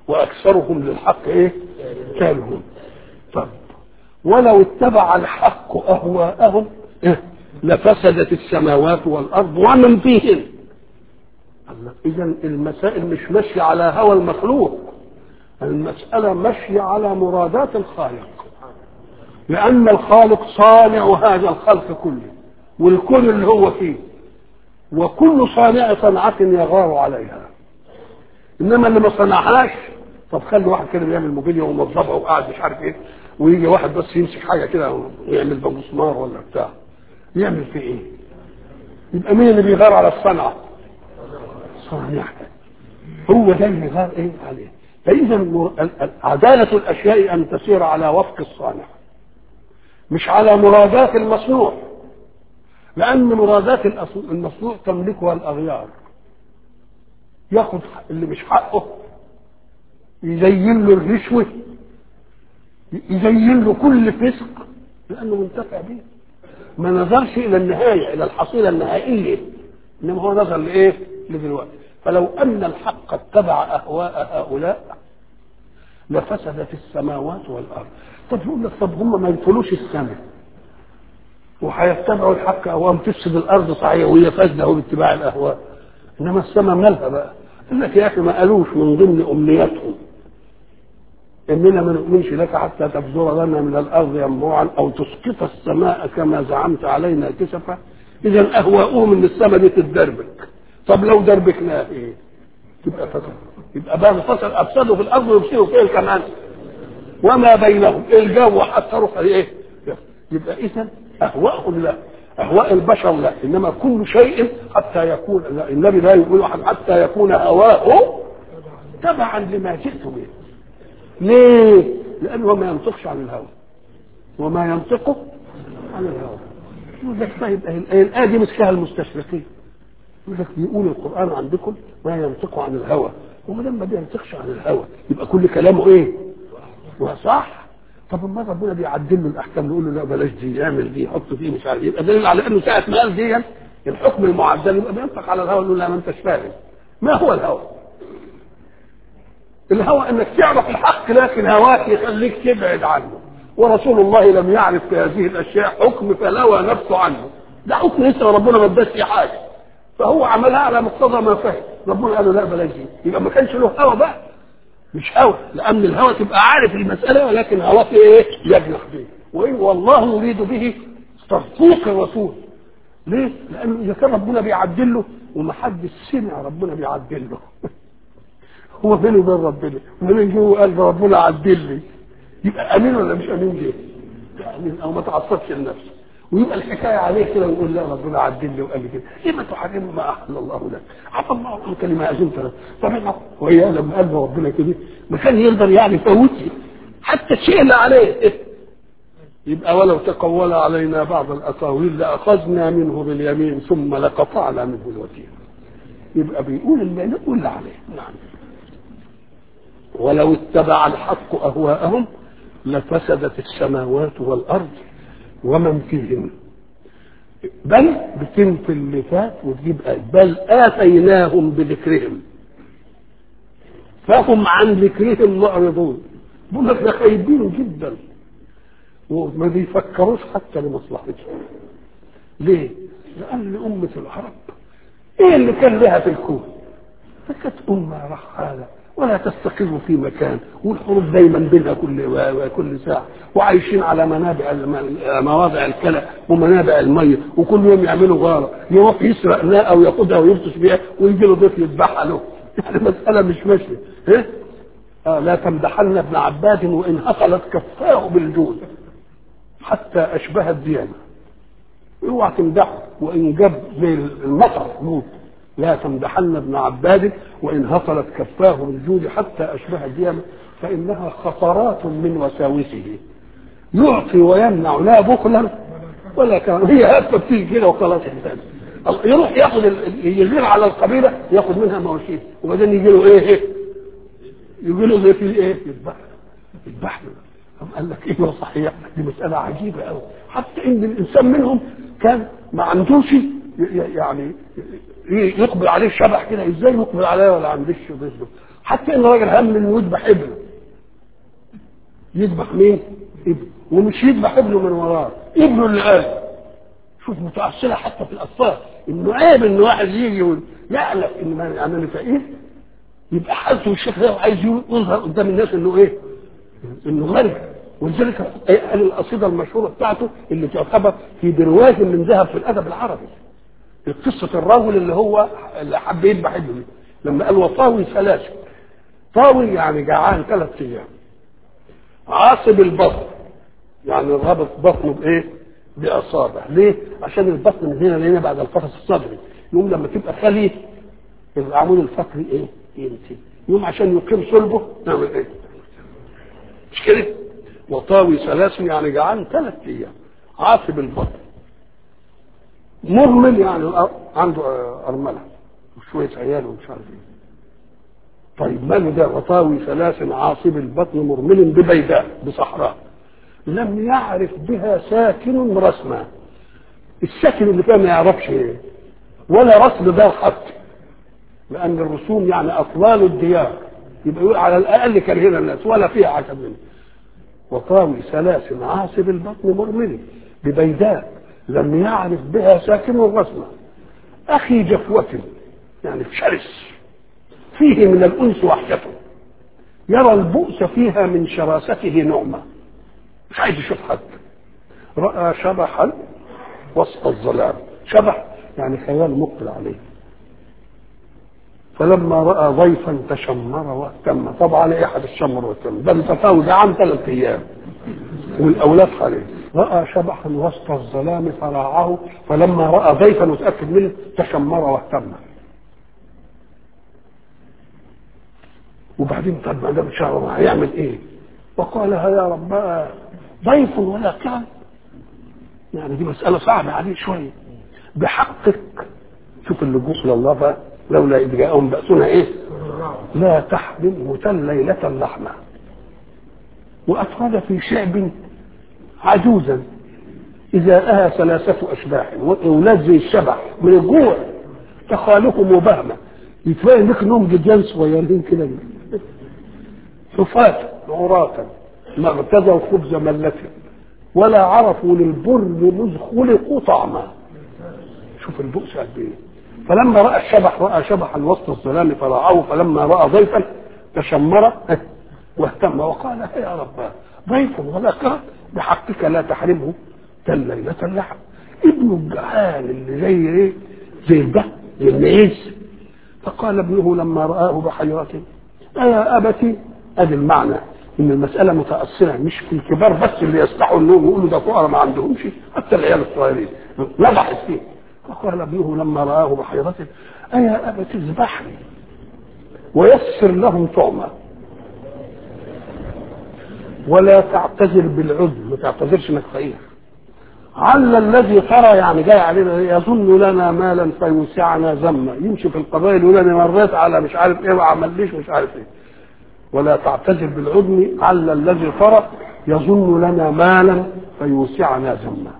واكثرهم للحق ايه كارهون طب ولو اتبع الحق اهواءهم إيه؟ لفسدت السماوات والارض ومن فيهن اذا المسائل مش ماشيه على هوى المخلوق المساله ماشيه على مرادات الخالق لان الخالق صانع هذا الخلق كله والكون اللي هو فيه وكل صانع صنعة يغار عليها انما اللي ما صنعهاش طب خلي واحد كده بيعمل موبيليا وموظفها وقاعد مش عارف ايه ويجي واحد بس يمسك حاجه كده ويعمل بمسمار ولا بتاع يعمل فيه ايه؟ يبقى مين اللي بيغار على الصنعه؟ صانع هو ده اللي غار ايه عليه فاذا عداله الاشياء ان تسير على وفق الصانع مش على مرادات المصنوع لأن مرادات المصنوع تملكها الأغيار ياخد اللي مش حقه يزين له الرشوة يزين له كل فسق لأنه منتفع به ما نظرش إلى النهاية إلى الحصيلة النهائية إنما هو نظر لإيه؟ لدلوقتي فلو أن الحق اتبع أهواء هؤلاء لفسدت السماوات والأرض طب يقول لك طب هم ما يدخلوش السماء وهيتبعوا الحق اهواءهم تفسد الارض صحيح وهي فاسده باتباع الاهواء انما السماء مالها بقى قال لك يا اخي ما قالوش من ضمن امنياتهم اننا ما نؤمنش لك حتى تبذر لنا من الارض ينبوعا او تسقط السماء كما زعمت علينا كسفا اذا اهواؤهم ان السماء دي تتدربك طب لو دربكناها ايه؟ تبقى فسد يبقى بقى فسد افسدوا في الارض ويفسدوا فيها كمان وما بينهم الجو حصروا ايه؟ يبقى اذا اهواءهم لا اهواء البشر لا انما كل شيء حتى يكون لا النبي لا يقول احد حتى يكون هواه تبعا لما جئت به ليه؟ لانه ما ينطقش عن الهوى وما ينطق عن الهوى يقول لك طيب الايه دي مسكها المستشرقين يقول لك بيقول القران عندكم ما ينطق عن الهوى وما دام ما بينطقش عن الهوى يبقى كل كلامه ايه؟ وصح طب ما ربنا بيعدل له الاحكام يقول له لا بلاش دي اعمل دي حط فيه مش عارف يبقى دليل على انه ساعه ما قال دي الحكم المعدل يبقى بينطق على الهوى يقول له لا ما انتش فاهم ما هو الهوى؟ الهوى انك تعرف الحق لكن هواك يخليك تبعد عنه ورسول الله لم يعرف في هذه الاشياء حكم فلوى نفسه عنه ده حكم لسه ربنا ما اداش فيه حاجه فهو عملها على مقتضى ما فهم ربنا قال له لا بلاش دي يبقى ما كانش له هوى بقى مش هوى لان الهوى تبقى عارف المساله ولكن هواك ايه يجنح به وإن والله يريد به تصديق الرسول ليه؟ لانه اذا كان ربنا بيعدل له ومحدش سمع ربنا بيعدل له هو بينه وبين ربنا ومن جوه قال ربنا عدل لي يبقى امين ولا مش امين ليه؟ امين او ما تعصبش لنفسه ويبقى الحكايه عليه كده ويقول لا ربنا عدل لي وقال لي كده لما تحرم ما احل الله لك عفى الله عنك لما اذنت لك طبعا وهي لما قال ربنا كده ما كان يقدر يعني يفوتني حتى الشيء اللي عليه يبقى ولو تقول علينا بعض الاقاويل لاخذنا منه باليمين ثم لقطعنا منه الوتين يبقى بيقول اللي نقول اللي عليه نعم ولو اتبع الحق اهواءهم لفسدت السماوات والارض ومن فيهن بل بتنفي اللي فات وتجيب آية بل آتيناهم بذكرهم فهم عن ذكرهم معرضون بقول لك ده خايبين جدا وما بيفكروش حتى لمصلحتهم ليه؟ لأن أمة العرب إيه اللي كان لها في الكون؟ فكانت أمة رحالة ولا تستقر في مكان والحروب دايما بينها كل كل ساعه وعايشين على منابع مواضع الكلى ومنابع الميه وكل يوم يعملوا غاره يروح يسرق ناقه وياخدها ويبطش بيها ويجي له ضيف يذبحها له يعني مساله مش ماشيه إيه؟ آه لا تمدحن ابن عباد وان هطلت كفاه بالجود حتى اشبه الديانه اوعى تمدحه وان جاب زي المطر موت لا تمدحن ابن عباد وإن هطلت كفاه بالجود حتى أشبه الديم فإنها خطرات من وساوسه يعطي ويمنع لا بخلا ولا كلام هي هفه بتيجي كده وخلاص يروح ياخد يغير على القبيله ياخد منها مواشيه وبعدين يجي له ايه يجي له زي في ايه يذبح يذبح له قال لك ايه صحيح دي مساله عجيبه قوي حتى ان الانسان منهم كان ما عندوش يعني يقبل عليه شبح كده ازاي يقبل عليه ولا عندش ضده حتى ان راجل هم انه يذبح ابنه يذبح مين؟ ابنه ومش يذبح ابنه من وراه ابنه اللي قال شوف متأصلة حتى في الأطفال إنه عيب إن واحد يجي يقول يعلم إن أنا فقير يبقى حالته الشيخ ده عايز يظهر قدام الناس إنه إيه؟ إنه غني ولذلك قال القصيدة المشهورة بتاعته اللي تعتبر في برواز من ذهب في الأدب العربي قصة الرجل اللي هو اللي حب يذبح ابنه لما قال وطاوي سلاسل طاوي يعني جعان ثلاث أيام عاصب البطن يعني رابط بطنه بايه؟ باصابع ليه؟ عشان البطن من هنا لهنا بعد القفص الصدري يوم لما تبقى خالي العمود الفقري ايه؟ ينتهي يوم عشان يقيم صلبه نعمل ايه؟ مش كده؟ وطاوي سلاسل يعني جعان ثلاث ايام عاصب البطن مهمل يعني عنده ارمله وشويه عيال ومش عارف ايه طيب ماله ده وطاوي سلاسل عاصب البطن مرمل ببيداء بصحراء لم يعرف بها ساكن رسما الساكن اللي كان ما يعرفش ايه ولا رسم دار حتى لان الرسوم يعني اطلال الديار يبقى يقول على الاقل كان هنا الناس ولا فيها عجب منه وطاوي سلاسل عاصب البطن مرمل ببيداء لم يعرف بها ساكن رسما اخي جفوة يعني شرس فيه من الانس وحدته يرى البؤس فيها من شراسته نعمه مش عايز يشوف حد راى شبحا وسط الظلام شبح يعني خيال مقبل عليه فلما راى ضيفا تشمر واهتم طبعا ايه احد الشمر واهتم ده انت فوز عام ثلاث ايام والاولاد عليه راى شبحا وسط الظلام فراعه فلما راى ضيفا وتاكد منه تشمر واهتم وبعدين طب ما دام شهر هيعمل ايه؟ وقال يا رب ضيف ولا كان يعني دي مسألة صعبة عليه شوية بحقك شوف اللجوء إلى الله بقى لولا إذ جاءهم بأسنا إيه؟ لا تحمل متل ليلة لحمة وأفرد في شعب عجوزا إذا أها ثلاثة أشباح وأولاد زي الشبح من الجوع تخالهم وبهمة يتبين لك إنهم جديان صغيرين كده حفاة عراة ما اغتدوا خبز ملته ولا عرفوا للبر مذ خلقوا طعما شوف البؤس قد ايه فلما راى الشبح راى شبحا وسط الظلام فرعاه فلما راى ضيفا تشمر واهتم وقال يا رب ضيف ولا كرم بحقك لا تحرمه ليلة اللحم ابن الجعال اللي زي ايه زي ده زي المعيز فقال ابنه لما رآه بحيرته أيا أبتي ادي المعنى ان المساله متاصله مش في الكبار بس اللي يصلحوا انهم يقولوا ده فقراء ما عندهمش حتى العيال الصغيرين نضحت فيه فقال ابنه لما راه بحيرته ايا ابت اذبحني ويسر لهم طعما ولا تعتذر بالعذر ما تعتذرش انك فقير عل الذي ترى يعني جاي علينا يظن لنا مالا فيوسعنا ذما يمشي في القبائل يقول انا مريت على مش عارف ايه ما عمليش مش عارف ايه ولا تعتذر بالعدم عل الذي ترى يظن لنا مالا فيوسعنا ذما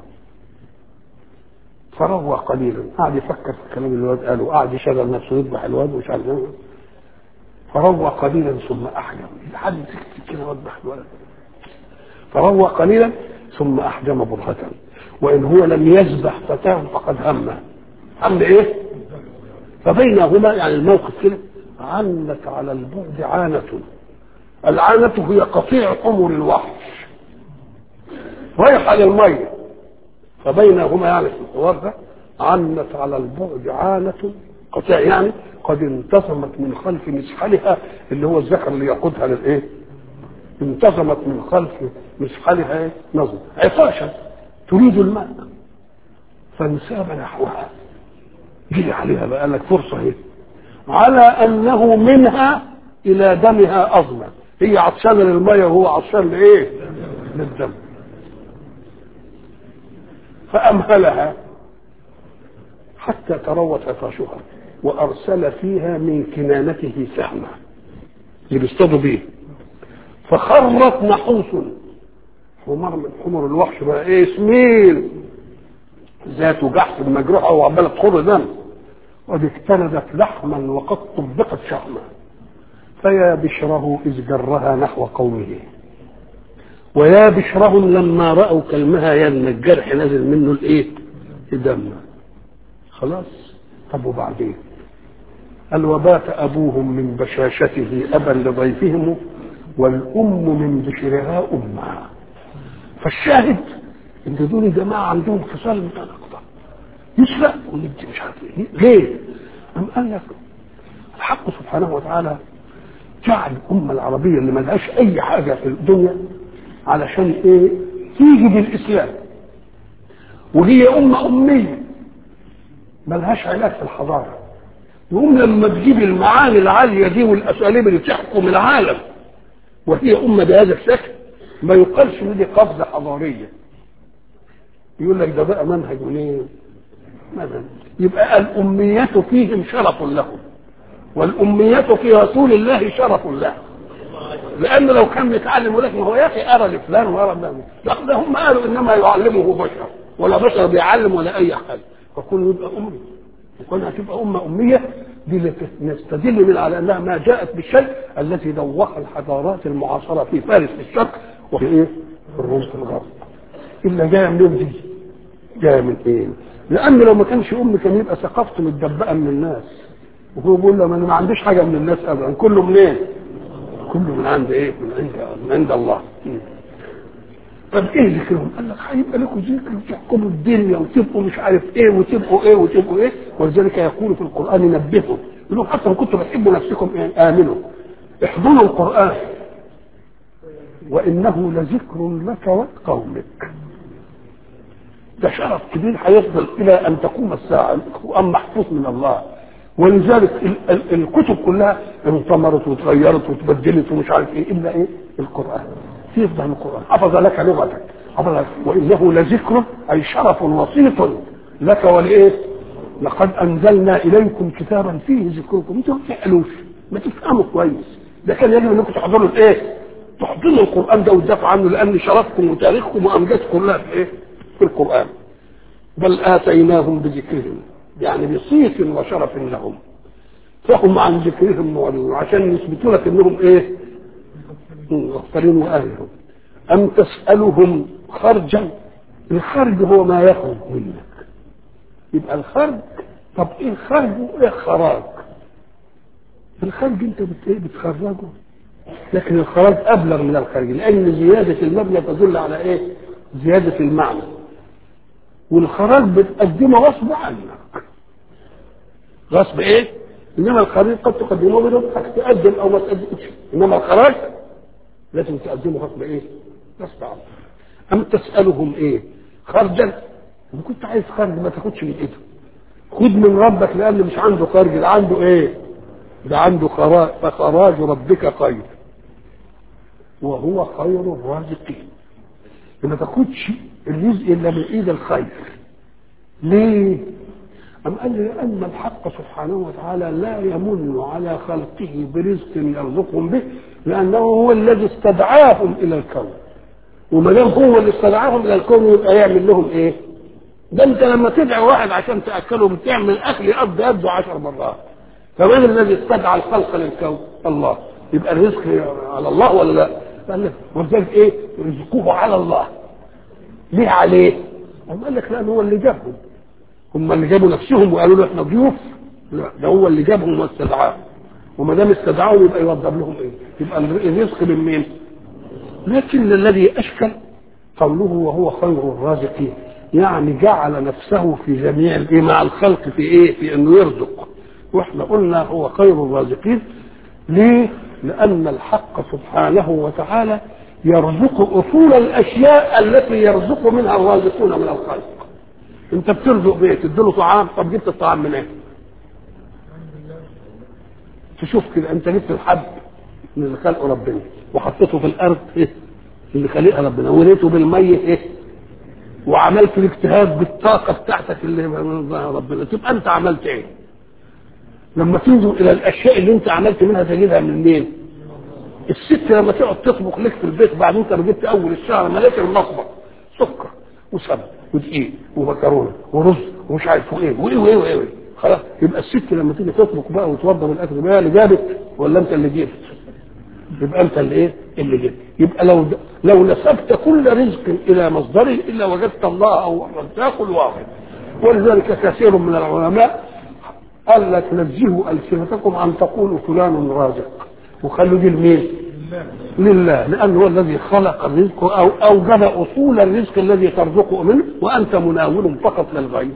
فروى قليلا قعد يفكر في الكلام اللي الواد قاله قعد يشغل نفسه يذبح الواد ومش عارف ايه فروى قليلا ثم احجم لحد سكت كده وذبح الولد فروى قليلا ثم احجم برهة وان هو لم يذبح فتاه فقد هم هم ايه فبينهما يعني الموقف كده عنت على البعد عانة العانة هي قطيع حمر الوحش رايح على المية فبينهما يعني في الحوار ده عنت على البعد عانة قطيع يعني قد انتظمت من خلف مسحلها اللي هو الذكر اللي يقودها للايه؟ انتظمت من خلف مسحلها ايه؟ نظم عطاشا تريد الماء فانساب نحوها جري عليها بقى لك فرصه اهي على انه منها الى دمها اظلم هي عطشانه للميه وهو عطشان لايه؟ للدم فامهلها حتى تروت عطاشها وارسل فيها من كنانته سهما اللي بيصطادوا بيه فخرت نحوس حمار من حمر الوحش بقى ايه سميل ذات جحف مجروحه وعماله تخر دم قد اجتلدت لحما وقد طبقت شحما فيا بشره إذ جرها نحو قومه ويا بشرهم لما رأوا كلمها ين الجرح نازل منه الايه الدم خلاص طب وبعدين قال وبات أبوهم من بشاشته أبا لضيفهم والأم من بشرها أمها فالشاهد إن دول جماعة عندهم خصال متناقضة يسرق وندي مش عارف ايه ليه؟ أم قال لك الحق سبحانه وتعالى جعل الأمة العربية اللي ملهاش أي حاجة في الدنيا علشان إيه؟ تيجي بالإسلام وهي أمة أمية ملهاش علاج في الحضارة يقوم لما تجيب المعاني العالية دي والأساليب اللي تحكم العالم وهي أمة بهذا الشكل ما يقالش ان دي قفزة حضارية يقول لك ده بقى منهج منين؟ منهج يبقى الأمية فيهم شرف لهم والأمية في رسول الله شرف له لأن لو كان بيتعلم يقول لك ما هو يا أخي أرى لفلان وأرى لفلان لا ده هم قالوا إنما يعلمه بشر ولا بشر بيعلم ولا أي حاجة فكل يبقى أمي وكونها تبقى أمة أمية دي اللي نستدل من على أنها ما جاءت بالشيء الذي دوخ الحضارات المعاصرة في فارس في الشرق وفي إيه؟ في الروم في الغرب إلا جاية منين دي؟ جاية من إيه؟ لأن لو ما كانش أم كان يبقى ثقافته متدبقة من الناس وهو بيقول له أنا ما عنديش حاجة من الناس أبدا كله منين؟ كله من عند إيه؟ من عند من عند الله طب ايه ذكرهم؟ قال لك هيبقى لكم ذكر وتحكموا الدنيا وتبقوا مش عارف ايه وتبقوا ايه وتبقوا ايه ولذلك يقول في القران نبهوا يقول حتى ان كنتم بتحبوا نفسكم إيه؟ امنوا احضروا القران وانه لذكر لك ولقومك ده شرف كبير هيفضل الى ان تقوم الساعه القران محفوظ من الله ولذلك ال- ال- الكتب كلها انطمرت وتغيرت وتبدلت ومش عارف ايه الا ايه القران يفضل القران حفظ لك لغتك حفظ لك وانه لذكر اي شرف وسيط لك ولايه لقد انزلنا اليكم كتابا فيه ذكركم انتوا ما تسالوش ما تفهموا كويس ده كان يجب انكم تحضروا الايه تحضروا القران ده وتدافعوا عنه لان شرفكم وتاريخكم وامجادكم كلها في ايه في القران بل اتيناهم بذكرهم يعني بصيت وشرف لهم فهم عن ذكرهم معرضون عشان يثبتوا لك انهم ايه مغفرين واهلهم ام تسالهم خرجا الخرج هو ما يخرج منك يبقى الخرج طب ايه الخرج وايه الخراج الخرج انت بت ايه بتخرجه لكن الخراج ابلغ من الخرج لان زياده المبنى تدل على ايه زياده المعنى والخراج بتقدمه غصب عنك غصب ايه انما الخراج قد تقدمه بدونك تقدم او ما تقدمش انما الخراج لازم تقدمه غصب ايه غصب عنك ام تسالهم ايه خرجا ان كنت عايز خرج ما تاخدش من ايده خد من ربك لان مش عنده خرج ده عنده ايه ده عنده خراج فخراج ربك خير وهو خير الرازقين ما تاخدش الرزق الا من ايد الخير ليه أم قال لي لأن الحق سبحانه وتعالى لا يمن على خلقه برزق يرزقهم به لأنه هو الذي استدعاهم إلى الكون وما دام هو اللي استدعاهم إلى الكون يبقى يعمل لهم إيه؟ ده أنت لما تدعي واحد عشان تأكله بتعمل أكل يقضي يده عشر مرات فمن الذي استدعى الخلق للكون؟ الله يبقى الرزق على الله ولا لا؟ قال لك ولذلك إيه؟ رزقه على الله ليه عليه؟ أم قال لك لأن هو اللي جابهم هم اللي جابوا نفسهم وقالوا له احنا ضيوف لا ده هو اللي جابهم واستدعاهم وما دام استدعاهم يبقى يوضب لهم ايه؟ يبقى الرزق من مين؟ لكن الذي اشكل قوله وهو خير الرازقين يعني جعل نفسه في جميع الايه مع الخلق في ايه؟ في انه يرزق واحنا قلنا هو خير الرازقين ليه؟ لان الحق سبحانه وتعالى يرزق اصول الاشياء التي يرزق منها الرازقون من الخلق انت بترزق بيه تديله طعام طب جبت الطعام من ايه تشوف كده انت جبت الحب من اللي خلقه ربنا وحطيته في الارض ايه اللي خلقها ربنا وليته بالميه ايه وعملت الاجتهاد بالطاقه بتاعتك اللي ربنا تبقى انت عملت ايه لما تنظر الى الاشياء اللي انت عملت منها تجيبها من مين الست لما تقعد تطبخ لك في البيت بعد انت ما جبت اول الشهر ملاك المطبخ سكر وسمن ودقيق ومكرونه ورز ومش عارف ايه وايه وايه وايه خلاص يبقى الست لما تيجي تطبخ بقى وتوضب الاكل بقى اللي جابت ولا انت اللي جبت يبقى انت اللي ايه اللي جبت يبقى لو لو نسبت كل رزق الى مصدره الا وجدت الله او الرزاق الواحد ولذلك كثير من العلماء قال لك نزهوا السنتكم عن تقولوا فلان رازق وخلوا دي لمين؟ لله لانه هو الذي خلق الرزق او اوجد اصول الرزق الذي ترزقه منه وانت مناول فقط للغير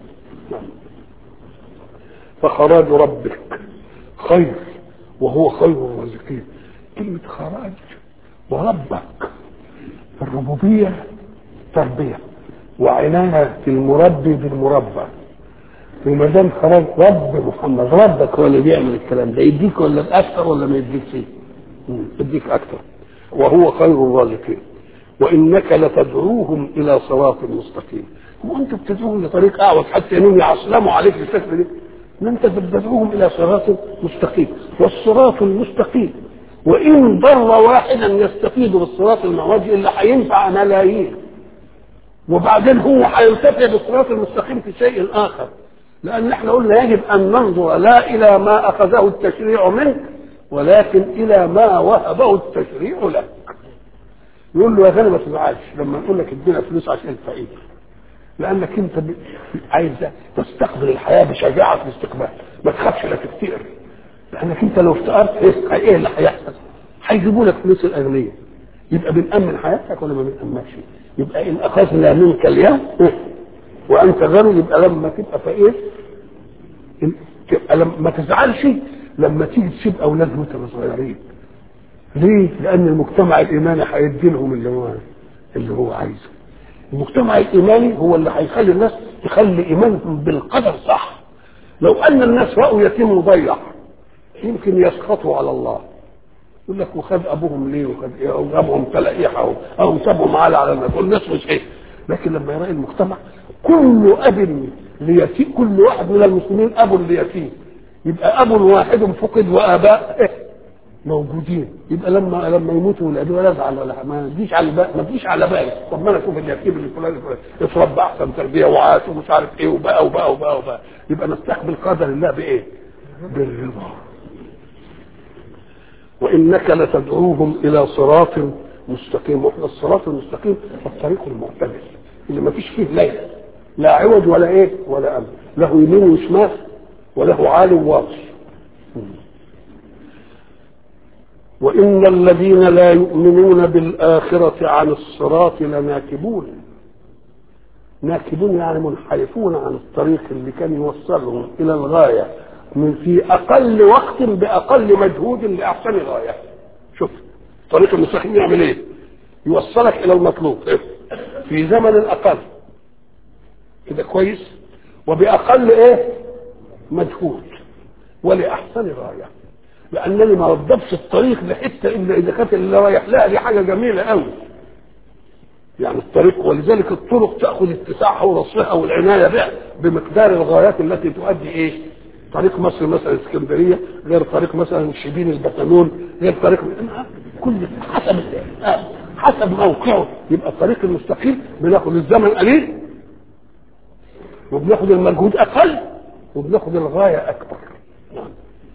فخراج ربك خير وهو خير الرازقين كلمة خراج وربك الربوبية تربية وعناية المربي بالمربى وما دام خراج رب محمد ربك هو اللي بيعمل الكلام ده يديك ولا اكثر ولا ما يديكش؟ يديك اكثر وهو خير الرازقين وانك لتدعوهم الى صراط مستقيم وانت بتدعوهم لطريق اعوج حتى انهم يعصلموا عليك بالشكل ده ان انت بتدعوهم الى صراط مستقيم والصراط المستقيم وان ضر واحدا يستفيد بالصراط المعوج الا هينفع ملايين وبعدين هو هينتفع بالصراط المستقيم في شيء اخر لان احنا قلنا يجب ان ننظر لا الى ما اخذه التشريع منك ولكن الى ما وهبه التشريع لك يقول له يا غني ما تزعلش لما نقول لك ادينا فلوس عشان الفقير لانك انت ب... عايز تستقبل الحياه بشجاعه في الاستقبال ما تخافش لا تفتقر لانك انت لو افتقرت ايه ايه اللي هيحصل؟ هيجيبوا لك فلوس الاغنياء يبقى بنأمن حياتك ولا ما بنأمنش؟ يبقى ان اخذنا منك اليوم وانت غني يبقى لما تبقى فقير تبقى لما ما تزعلش لما تيجي تسيب اولاد وانت صغيرين ليه؟ لان المجتمع الايماني هيدي لهم اللي هو اللي هو عايزه المجتمع الايماني هو اللي هيخلي الناس تخلي ايمانهم بالقدر صح لو ان الناس راوا يتيم مضيع يمكن يسخطوا على الله يقول لك وخد ابوهم ليه وخد ايه او جابهم تلقيحه او سابهم على على الناس والناس مش ايه لكن لما يلاقي المجتمع كل اب ليتيم كل واحد من المسلمين اب ليتيم يبقى اب واحد فقد واباء إيه؟ موجودين يبقى لما لما يموتوا ولاده ولا ازعل ولا ما تجيش على بالي ما تجيش على بالي طب ما انا اشوف اليتيم اللي فلان الفلاني اتربى احسن تربيه وعاش ومش عارف ايه وبقى وبقى وبقى وبقى يبقى نستقبل قدر الله بايه؟ بالرضا وانك لتدعوهم الى صراط مستقيم واحنا الصراط المستقيم الطريق المعتدل اللي ما فيش فيه ليل لا عوج ولا ايه ولا امر له يمين وشمال وله عالي وواطي وإن الذين لا يؤمنون بالآخرة عن الصراط لناكبون ناكبون يعني منحرفون عن الطريق اللي كان يوصلهم إلى الغاية من في أقل وقت بأقل مجهود لأحسن غاية شوف الطريق المستقيم يعمل إيه يوصلك إلى المطلوب في زمن أقل كده كويس وبأقل إيه مجهود ولأحسن غاية لانني ما وضبش الطريق لحته الا اذا كانت اللي رايح لها دي حاجه جميله قوي يعني الطريق ولذلك الطرق تاخذ اتساعها ورصها والعنايه بها بمقدار الغايات التي تؤدي ايه طريق مصر مثلا اسكندريه غير طريق مثلا شبين البتالون غير طريق كل حسب حسب موقعه يبقى الطريق المستقيم بناخد الزمن قليل وبناخد المجهود اقل وبناخد الغايه اكبر نعم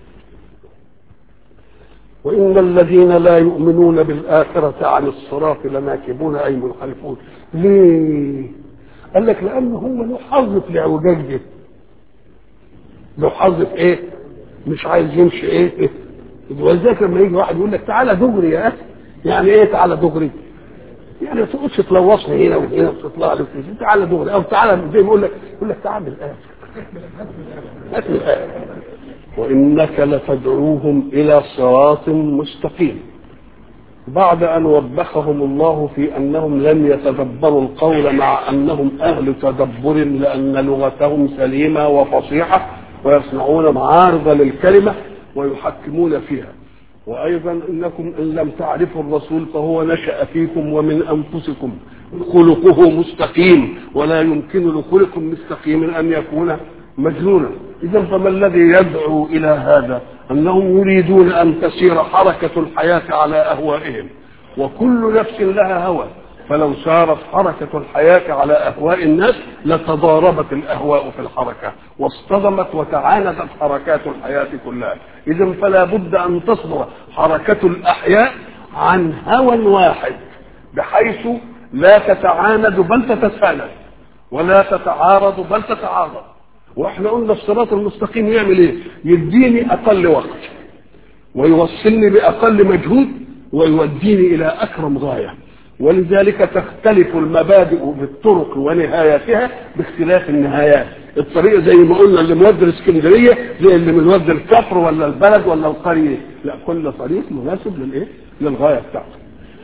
وإن الذين لا يؤمنون بالآخرة عن الصراط لناكبون أي منحرفون ليه؟ قال لك لأنه هو له حظ في الاعوجاج ده له حظ في إيه؟ مش عايز يمشي إيه؟ ولذلك لما يجي واحد يقول لك تعالى دغري يا أخي يعني إيه تعالى دغري؟ يعني ما تقعدش تلوصني هنا وهنا وتطلع لي تعالى دغري أو تعالى زي ما يقول لك يقول لك تعالى من الآخر هات من الآخر وإنك لتدعوهم إلى صراط مستقيم بعد أن وبخهم الله في أنهم لم يتدبروا القول مع أنهم أهل تدبر لأن لغتهم سليمة وفصيحة ويصنعون معارض للكلمة ويحكمون فيها وأيضا إنكم إن لم تعرفوا الرسول فهو نشأ فيكم ومن أنفسكم خلقه مستقيم ولا يمكن لخلق مستقيم أن يكون مجنونا إذا فما الذي يدعو إلى هذا أنهم يريدون أن تسير حركة الحياة على أهوائهم وكل نفس لها هوى فلو سارت حركة الحياة على أهواء الناس لتضاربت الأهواء في الحركة واصطدمت وتعاندت حركات الحياة كلها إذا فلا بد أن تصدر حركة الأحياء عن هوى واحد بحيث لا تتعاند بل تتساند ولا تتعارض بل تتعارض واحنا قلنا الصراط المستقيم يعمل ايه يديني اقل وقت ويوصلني باقل مجهود ويوديني الى اكرم غايه ولذلك تختلف المبادئ بالطرق ونهاياتها باختلاف النهايات الطريق زي ما قلنا اللي مودي الاسكندريه زي اللي مودي الكفر ولا البلد ولا القريه لا كل طريق مناسب للايه للغايه بتاعته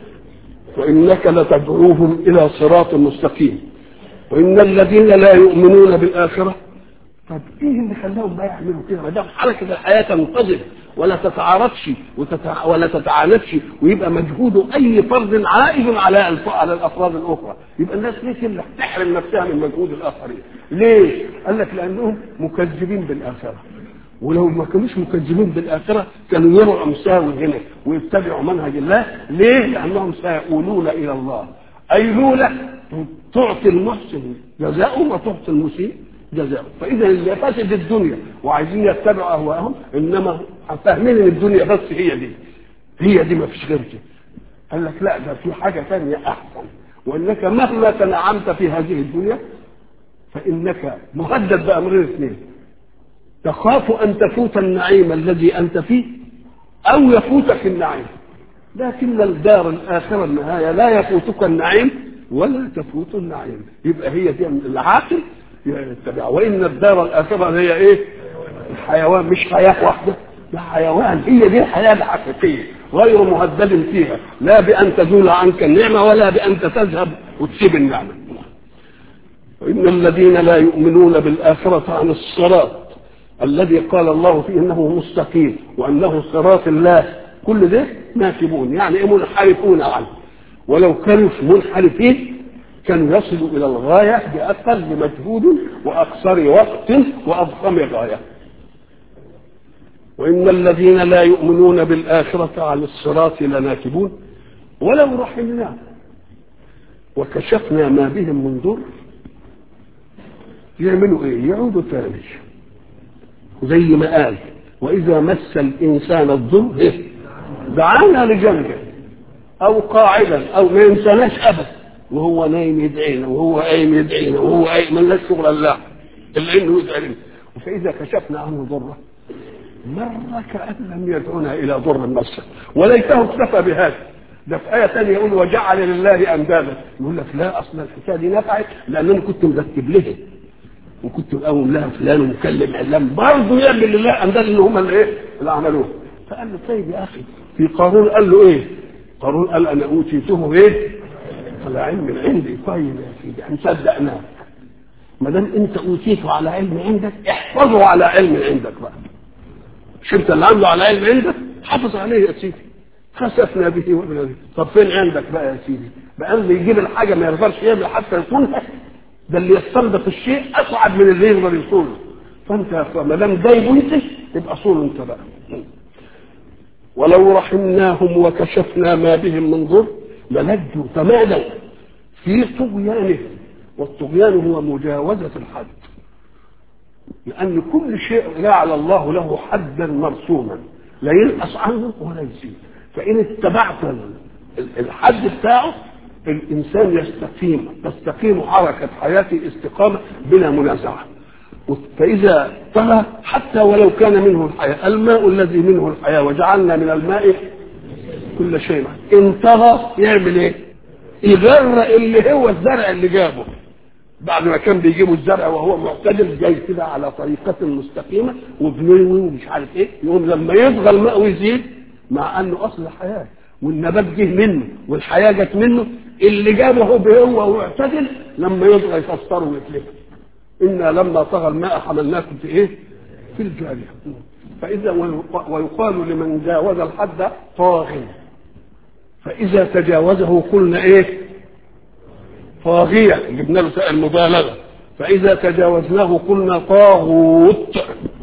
وانك لتدعوهم الى صراط مستقيم وان الذين لا يؤمنون بالاخره طب ايه اللي خلاهم بقى يعملوا كده ما دام حركه الحياه تنتظم ولا تتعارضش وتتع... ولا تتعاندش ويبقى مجهود اي فرد عائد على الف... على الافراد الاخرى يبقى الناس ليه اللي تحرم نفسها من مجهود الاخرين ليه قال لك لانهم مكذبين بالاخره ولو ما كانوش مكذبين بالاخره كانوا يروا مساوي هنا ويتبعوا منهج الله ليه لانهم سيقولون الى الله ايلوله تعطي المحسن جزاؤه وتعطي المسيء جزاؤه فاذا اللي فاسد الدنيا وعايزين يتبعوا اهواءهم انما فاهمين ان الدنيا بس هي دي هي دي ما فيش غير كده قال لك لا ده في حاجه ثانيه احسن وانك مهما تنعمت في هذه الدنيا فانك مهدد بامرين اثنين تخاف ان تفوت النعيم الذي انت فيه او يفوتك النعيم لكن الدار الاخره النهايه لا يفوتك النعيم ولا تفوت النعيم يبقى هي دي العاقل يتبع وان الدار الاخره هي ايه الحيوان مش حياه واحده ده حيوان هي دي الحياه الحقيقيه غير مهدد فيها لا بان تزول عنك النعمه ولا بان تذهب وتسيب النعمه وان الذين لا يؤمنون بالاخره عن الصراط الذي قال الله فيه انه مستقيم وانه صراط الله كل ده ناكبون يعني ايه منحرفون عنه ولو كانوا منحرفين كانوا يصلوا الى الغايه باقل مجهود واقصر وقت واضخم غايه وان الذين لا يؤمنون بالاخره عن الصراط لناكبون ولو رحمناه وكشفنا ما بهم من ضر يعملوا ايه يعودوا تاني زي ما قال واذا مس الانسان الضر دعانا لجنبه او قاعدا او ما ينساناش ابدا وهو نايم يدعينا وهو قايم يدعينا وهو قايم مالناش شغل الله الا انه يدعي فاذا كشفنا عنه ضره مر كأن لم يدعونا إلى ضر مسه وليته اكتفى بهذا ده في آية ثانية يقول وجعل لله أندادا يقول لك لا أصل الحكاية دي نفعت لأن أنا كنت مرتب لها وكنت مقوم لها فلان ومكلم علان برضه يعمل لله أندادا اللي هم اللي إيه اللي عملوه فقال له طيب يا أخي في قارون قال له إيه؟ قارون قال أنا أوتيته إيه؟ على علم عندي طيب يا سيدي هنصدقناك ما دام أنت أوتيته على علم عندك احفظه على علم عندك بقى مش انت اللي عامله على علم عندك حافظ عليه يا سيدي خسفنا به وابنه طب فين عندك بقى يا سيدي بقى اللي يجيب الحاجه ما يقدرش يعمل حتى يكونها ده اللي يستنبط الشيء اصعب من اللي يقدر يصونه فانت ما دام جايبه انت يبقى صونه انت بقى ولو رحمناهم وكشفنا ما بهم من ضر للجوا تمادوا في طغيانهم والطغيان هو مجاوزه الحد لأن كل شيء جعل الله له حدا مرسوما لا ينقص عنه ولا يزيد فإن اتبعت الحد بتاعه الإنسان يستقيم تستقيم حركة حياته استقامة بلا منازعة فإذا طغى حتى ولو كان منه الحياة الماء الذي منه الحياة وجعلنا من الماء كل شيء إن طغى يعمل إيه؟ يغرق اللي هو الزرع اللي جابه بعد ما كان بيجيبوا الزرع وهو معتدل جاي كده على طريقة مستقيمة وبنوي ومش عارف ايه يقوم لما يطغى الماء ويزيد مع انه اصل الحياة والنبات جه منه والحياة جت منه اللي جابه هو معتدل لما يطغى يفسره ويتلفه إنا لما طغى الماء حملناكم في ايه؟ في الجارية فإذا ويقال لمن جاوز الحد طاغي فإذا تجاوزه قلنا ايه؟ طاغية جبنا له المبالغة فإذا تجاوزناه قلنا طاغوت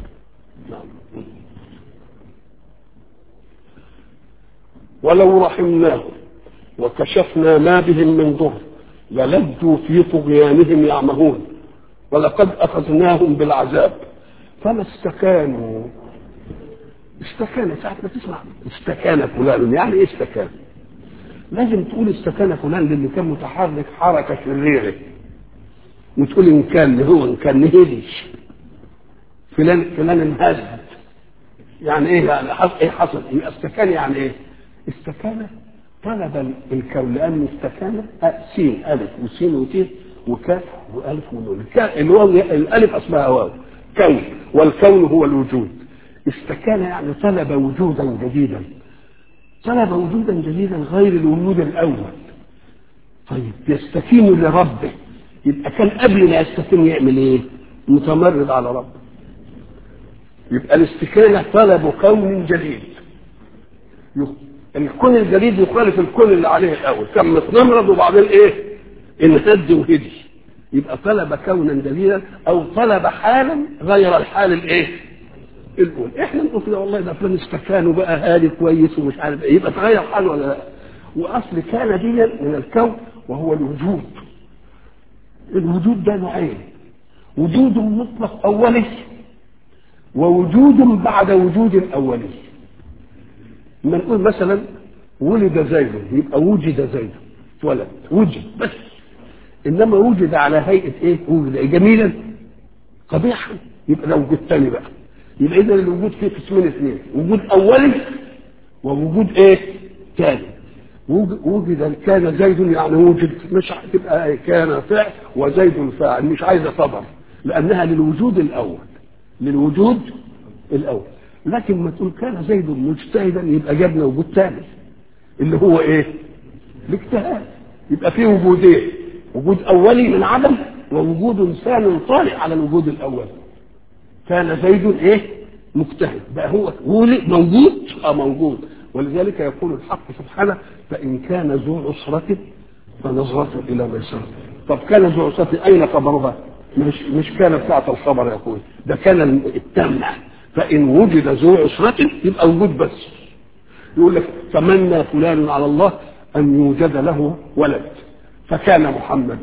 ولو رحمناه وكشفنا ما بهم من ضر للجوا في طغيانهم يعمهون ولقد أخذناهم بالعذاب فما استكانوا استكان ساعة ما تسمع استكان فلان يعني ايه استكان لازم تقول استكان فلان للي كان متحرك حركه شريره وتقول ان كان هو ان كان هدش فلان فلان انهز يعني ايه يعني حصل ايه حصل يبقى استكان يعني ايه استكان طلب الكون لان استكان سين الف وسين وتين وكاف والف ونون اللي هو الالف اصلها واو كون والكون هو الوجود استكان يعني طلب وجودا جديدا طلب وجودا جديدا غير الوجود الاول طيب يستكين لربه يبقى كان قبل ما يستكين يعمل ايه متمرد على ربه يبقى الاستكانه طلب كون جديد الكون الجديد يخالف الكون اللي عليه الاول كان متنمرض وبعدين ايه انهد وهدي يبقى طلب كونا جديدا او طلب حالا غير الحال الايه الاولى احنا نقول كده والله ده فلان استكان وبقى هادي كويس ومش عارف ايه يبقى تغير حاله ولا لا واصل كان دي من الكون وهو الوجود الوجود ده نوعين وجود مطلق اولي ووجود بعد وجود اولي لما نقول مثلا ولد زيد يبقى وجد زيد اتولد وجد بس انما وجد على هيئه ايه وجد جميلا قبيحا يبقى ده وجود تاني بقى يبقى اذا الوجود فيه قسمين اثنين وجود اولي ووجود ايه ثاني وجد كان زيد يعني وجد مش تبقى كان فعل وزيد فاعل مش عايزه خبر لانها للوجود الاول للوجود الاول لكن ما تقول كان زيد مجتهدا يبقى جبنا وجود ثاني اللي هو ايه الاجتهاد يبقى فيه وجودين وجود اولي من عدم ووجود ثاني طالع على الوجود الاول كان زيد ايه مجتهد بقى هو ولي موجود اه موجود ولذلك يقول الحق سبحانه فان كان ذو عسرة فنظرة الى ميسرة طب كان ذو عسرة اين خبرها مش مش كان بتاعة الخبر يا اخوي ده كان التام فان وجد ذو عسرة يبقى وجود بس يقول لك تمنى فلان على الله ان يوجد له ولد فكان محمد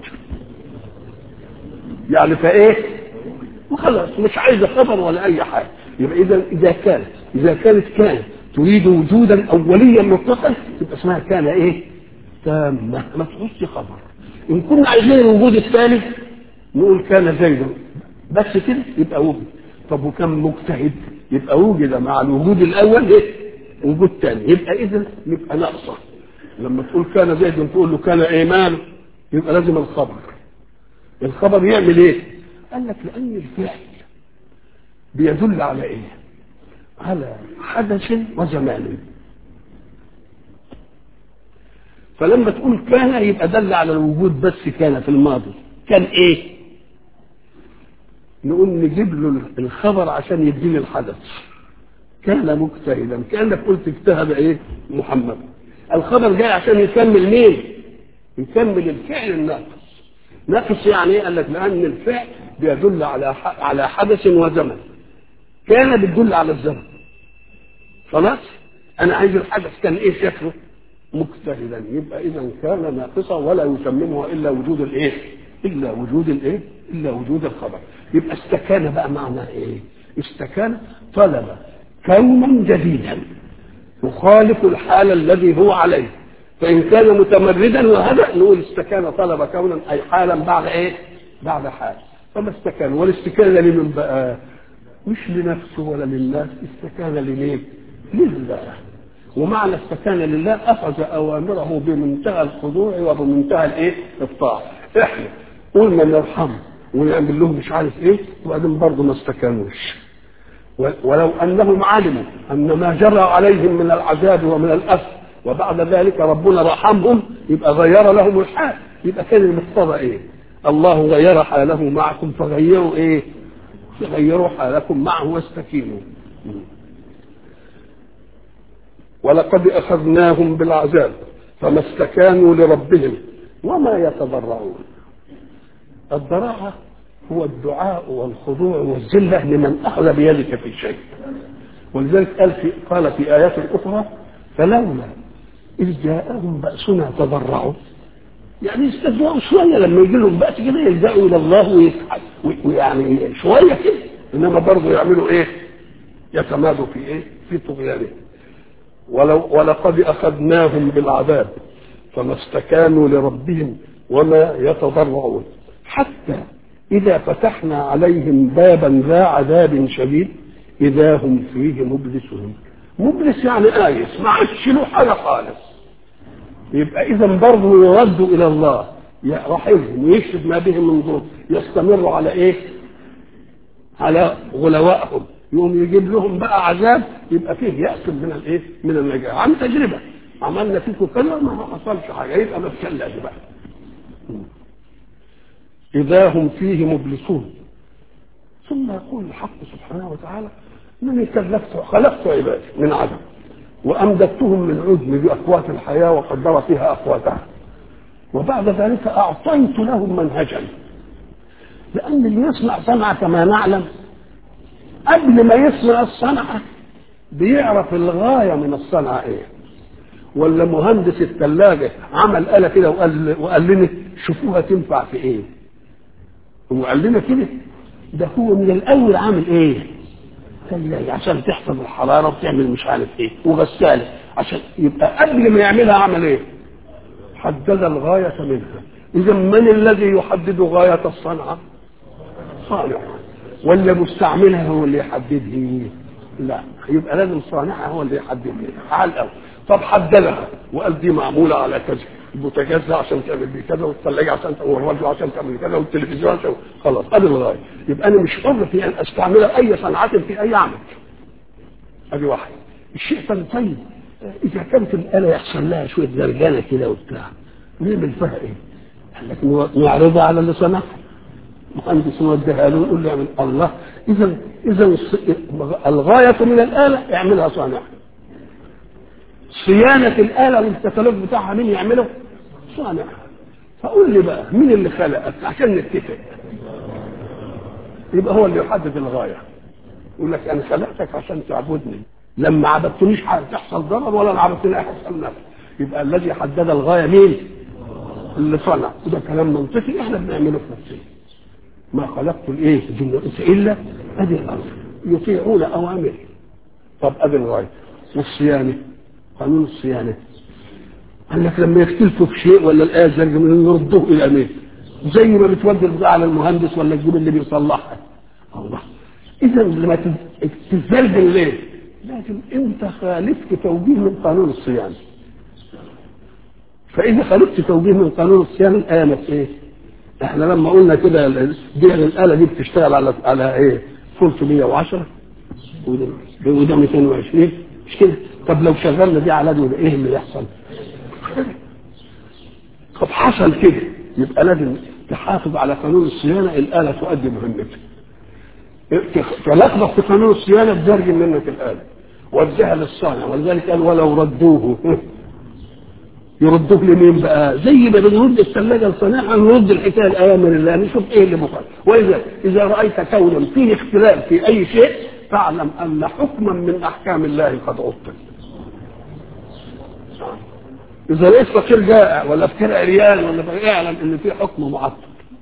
يعني فايه وخلاص مش عايزه خبر ولا اي حاجه يبقى اذا اذا كانت اذا كانت كانت تريد وجودا اوليا مطلقا يبقى اسمها كان ايه تامه ما تحطش خبر ان كنا عايزين الوجود الثالث نقول كان زيد بس كده يبقى وجد طب وكان مجتهد يبقى وجد مع الوجود الاول ايه وجود ثاني يبقى اذا يبقى ناقصه لما تقول كان زيد تقول له كان ايمان يبقى لازم الخبر الخبر يعمل ايه قال لك لان الفعل بيدل على ايه على حدث وزمان فلما تقول كان يبقى دل على الوجود بس كان في الماضي كان ايه نقول نجيب له الخبر عشان يديني الحدث كان مجتهدا كانك قلت اجتهد ايه محمد الخبر جاي عشان يكمل مين يكمل الفعل الناقص ناقص يعني ايه قال لك لان الفعل بيدل على على حدث وزمن كان بتدل على الزمن خلاص انا عايز الحدث كان ايه شكله مجتهدا يبقى اذا كان ناقصا ولا يتممها الا وجود الايه الا وجود الايه الا وجود الخبر يبقى استكان بقى معنى ايه استكان طلب كونا جديدا يخالف الحال الذي هو عليه فإن كان متمردا وهذا نقول استكان طلب كونا أي حالا بعد إيه؟ بعد حال فما استكان والاستكان لمن بقى؟ مش لنفسه ولا للناس استكان لمين؟ لله ومعنى استكان لله أخذ أوامره بمنتهى الخضوع وبمنتهى الإيه؟ الطاعة إحنا قلنا نرحمه ونعمل لهم مش عارف إيه وبعدين برضه ما استكانوش ولو انهم علموا ان ما جرى عليهم من العذاب ومن الاسر وبعد ذلك ربنا رحمهم يبقى غير لهم الحال يبقى كان المقتضى ايه؟ الله غير حاله معكم فغيروا ايه؟ غيروا حالكم معه واستكينوا ولقد اخذناهم بالعذاب فما استكانوا لربهم وما يتضرعون الضراعه هو الدعاء والخضوع والذلة لمن أخذ بيدك في شيء ولذلك قال في قال في آيات أخرى فلولا إذ جاءهم بأسنا تضرعوا يعني يستدعوا شوية لما يجي لهم بأس كده يلجأوا إلى الله ويسحب ويعني شوية كده إنما برضه يعملوا إيه؟ يتمادوا في إيه؟ في طغيانهم ولو ولقد أخذناهم بالعذاب فما استكانوا لربهم وما يتضرعون حتى إذا فتحنا عليهم بابا ذا عذاب شديد إذا هم فيه مبلسون مبلس يعني آيس ما عادش له حاجة خالص يبقى إذا برضه يردوا إلى الله رحمهم ويكشف ما بهم من ضر يستمروا على إيه؟ على غلوائهم يقوم يجيب لهم بقى عذاب يبقى فيه يأس من الإيه؟ من النجاة عن تجربة عملنا فيكم كذا ما حصلش حاجة يبقى ما تكلمش بقى إذا هم فيه مبلسون ثم يقول الحق سبحانه وتعالى انني كلفت خلقت عبادي من عدم وامددتهم من عدم باقوات الحياه وقدر فيها اقواتها وبعد ذلك اعطيت لهم منهجا لان اللي يصنع صنعه كما نعلم قبل ما يصنع الصنعه بيعرف الغايه من الصنعه ايه ولا مهندس الثلاجه عمل آلة كده وقال وقال لنا شوفوها تنفع في ايه وقال لنا كده ده هو من الاول عامل ايه ثلاجة عشان تحفظ الحرارة وتعمل مش عارف ايه وغسالة عشان يبقى قبل ما يعملها عمل ايه حدد الغاية منها إذا من الذي يحدد غاية الصنعة صانع ولا مستعملها هو اللي يحددها لا يبقى لازم صانعها هو اللي يحددها على الأول طب حددها وقال دي معمولة على كذا البوتاجاز ده عشان تعمل بيه كذا والثلاجة عشان تعمل والراديو عشان تعمل كذا والتلفزيون عشان خلاص ادي الغاية يبقى انا مش حر في ان استعملها اي صنعة في اي عمل ادي واحد الشيء الثاني طيب اذا كانت الآلة يحصل لها شوية زرجانة كده وبتاع نعمل فيها ايه؟ قال لك نعرضها على اللي صنعها مهندس نوديها له ونقول له اعمل الله اذا اذا الغاية من الآلة اعملها صانعها صيانة الآلة والكتالوج بتاعها مين يعمله؟ صانع فقول لي بقى مين اللي خلقك عشان نتفق يبقى هو اللي يحدد الغاية يقول لك أنا خلقتك عشان تعبدني لما عبدتنيش هتحصل ضرر ولا انا عبدتني هيحصل نفع يبقى الذي حدد الغاية مين؟ اللي صنع وده كلام منطقي احنا بنعمله في نفسنا ما خلقت الايه الجن والانس الا ادي الامر يطيعون اوامري طب ادي الغايه والصيانه قانون الصيانة قال لك لما يختلفوا في شيء ولا الآية زرق من يردوه إلى مين زي ما بتودي البضاعة على المهندس ولا تجيب اللي بيصلحها الله إذا لما تزلزل ليه؟ لكن أنت خالفت توجيه من قانون الصيانة فإذا خالفت توجيه من قانون الصيانة الآية ما إيه؟ إحنا لما قلنا كده دي الآلة دي بتشتغل على على إيه؟ 310 وده وده 220 مش كده؟ طب لو شغلنا دي على دي ايه اللي يحصل طب حصل كده يبقى لازم تحافظ على قانون الصيانه الاله تؤدي مهمتها تلخبط في قانون الصيانه تزرج منك الاله وديها للصانع ولذلك قال ولو ردوه يردوه لمين بقى زي ما بنرد الثلاجه لصانعها نرد الحكايه لاوامر الله نشوف ايه اللي مخالف واذا اذا رايت كونا فيه اختلاف في اي شيء فاعلم ان حكما من احكام الله قد عطل اذا لقيت فقير جائع ولا فقير عريان ولا فقير اعلم ان في حكم معطل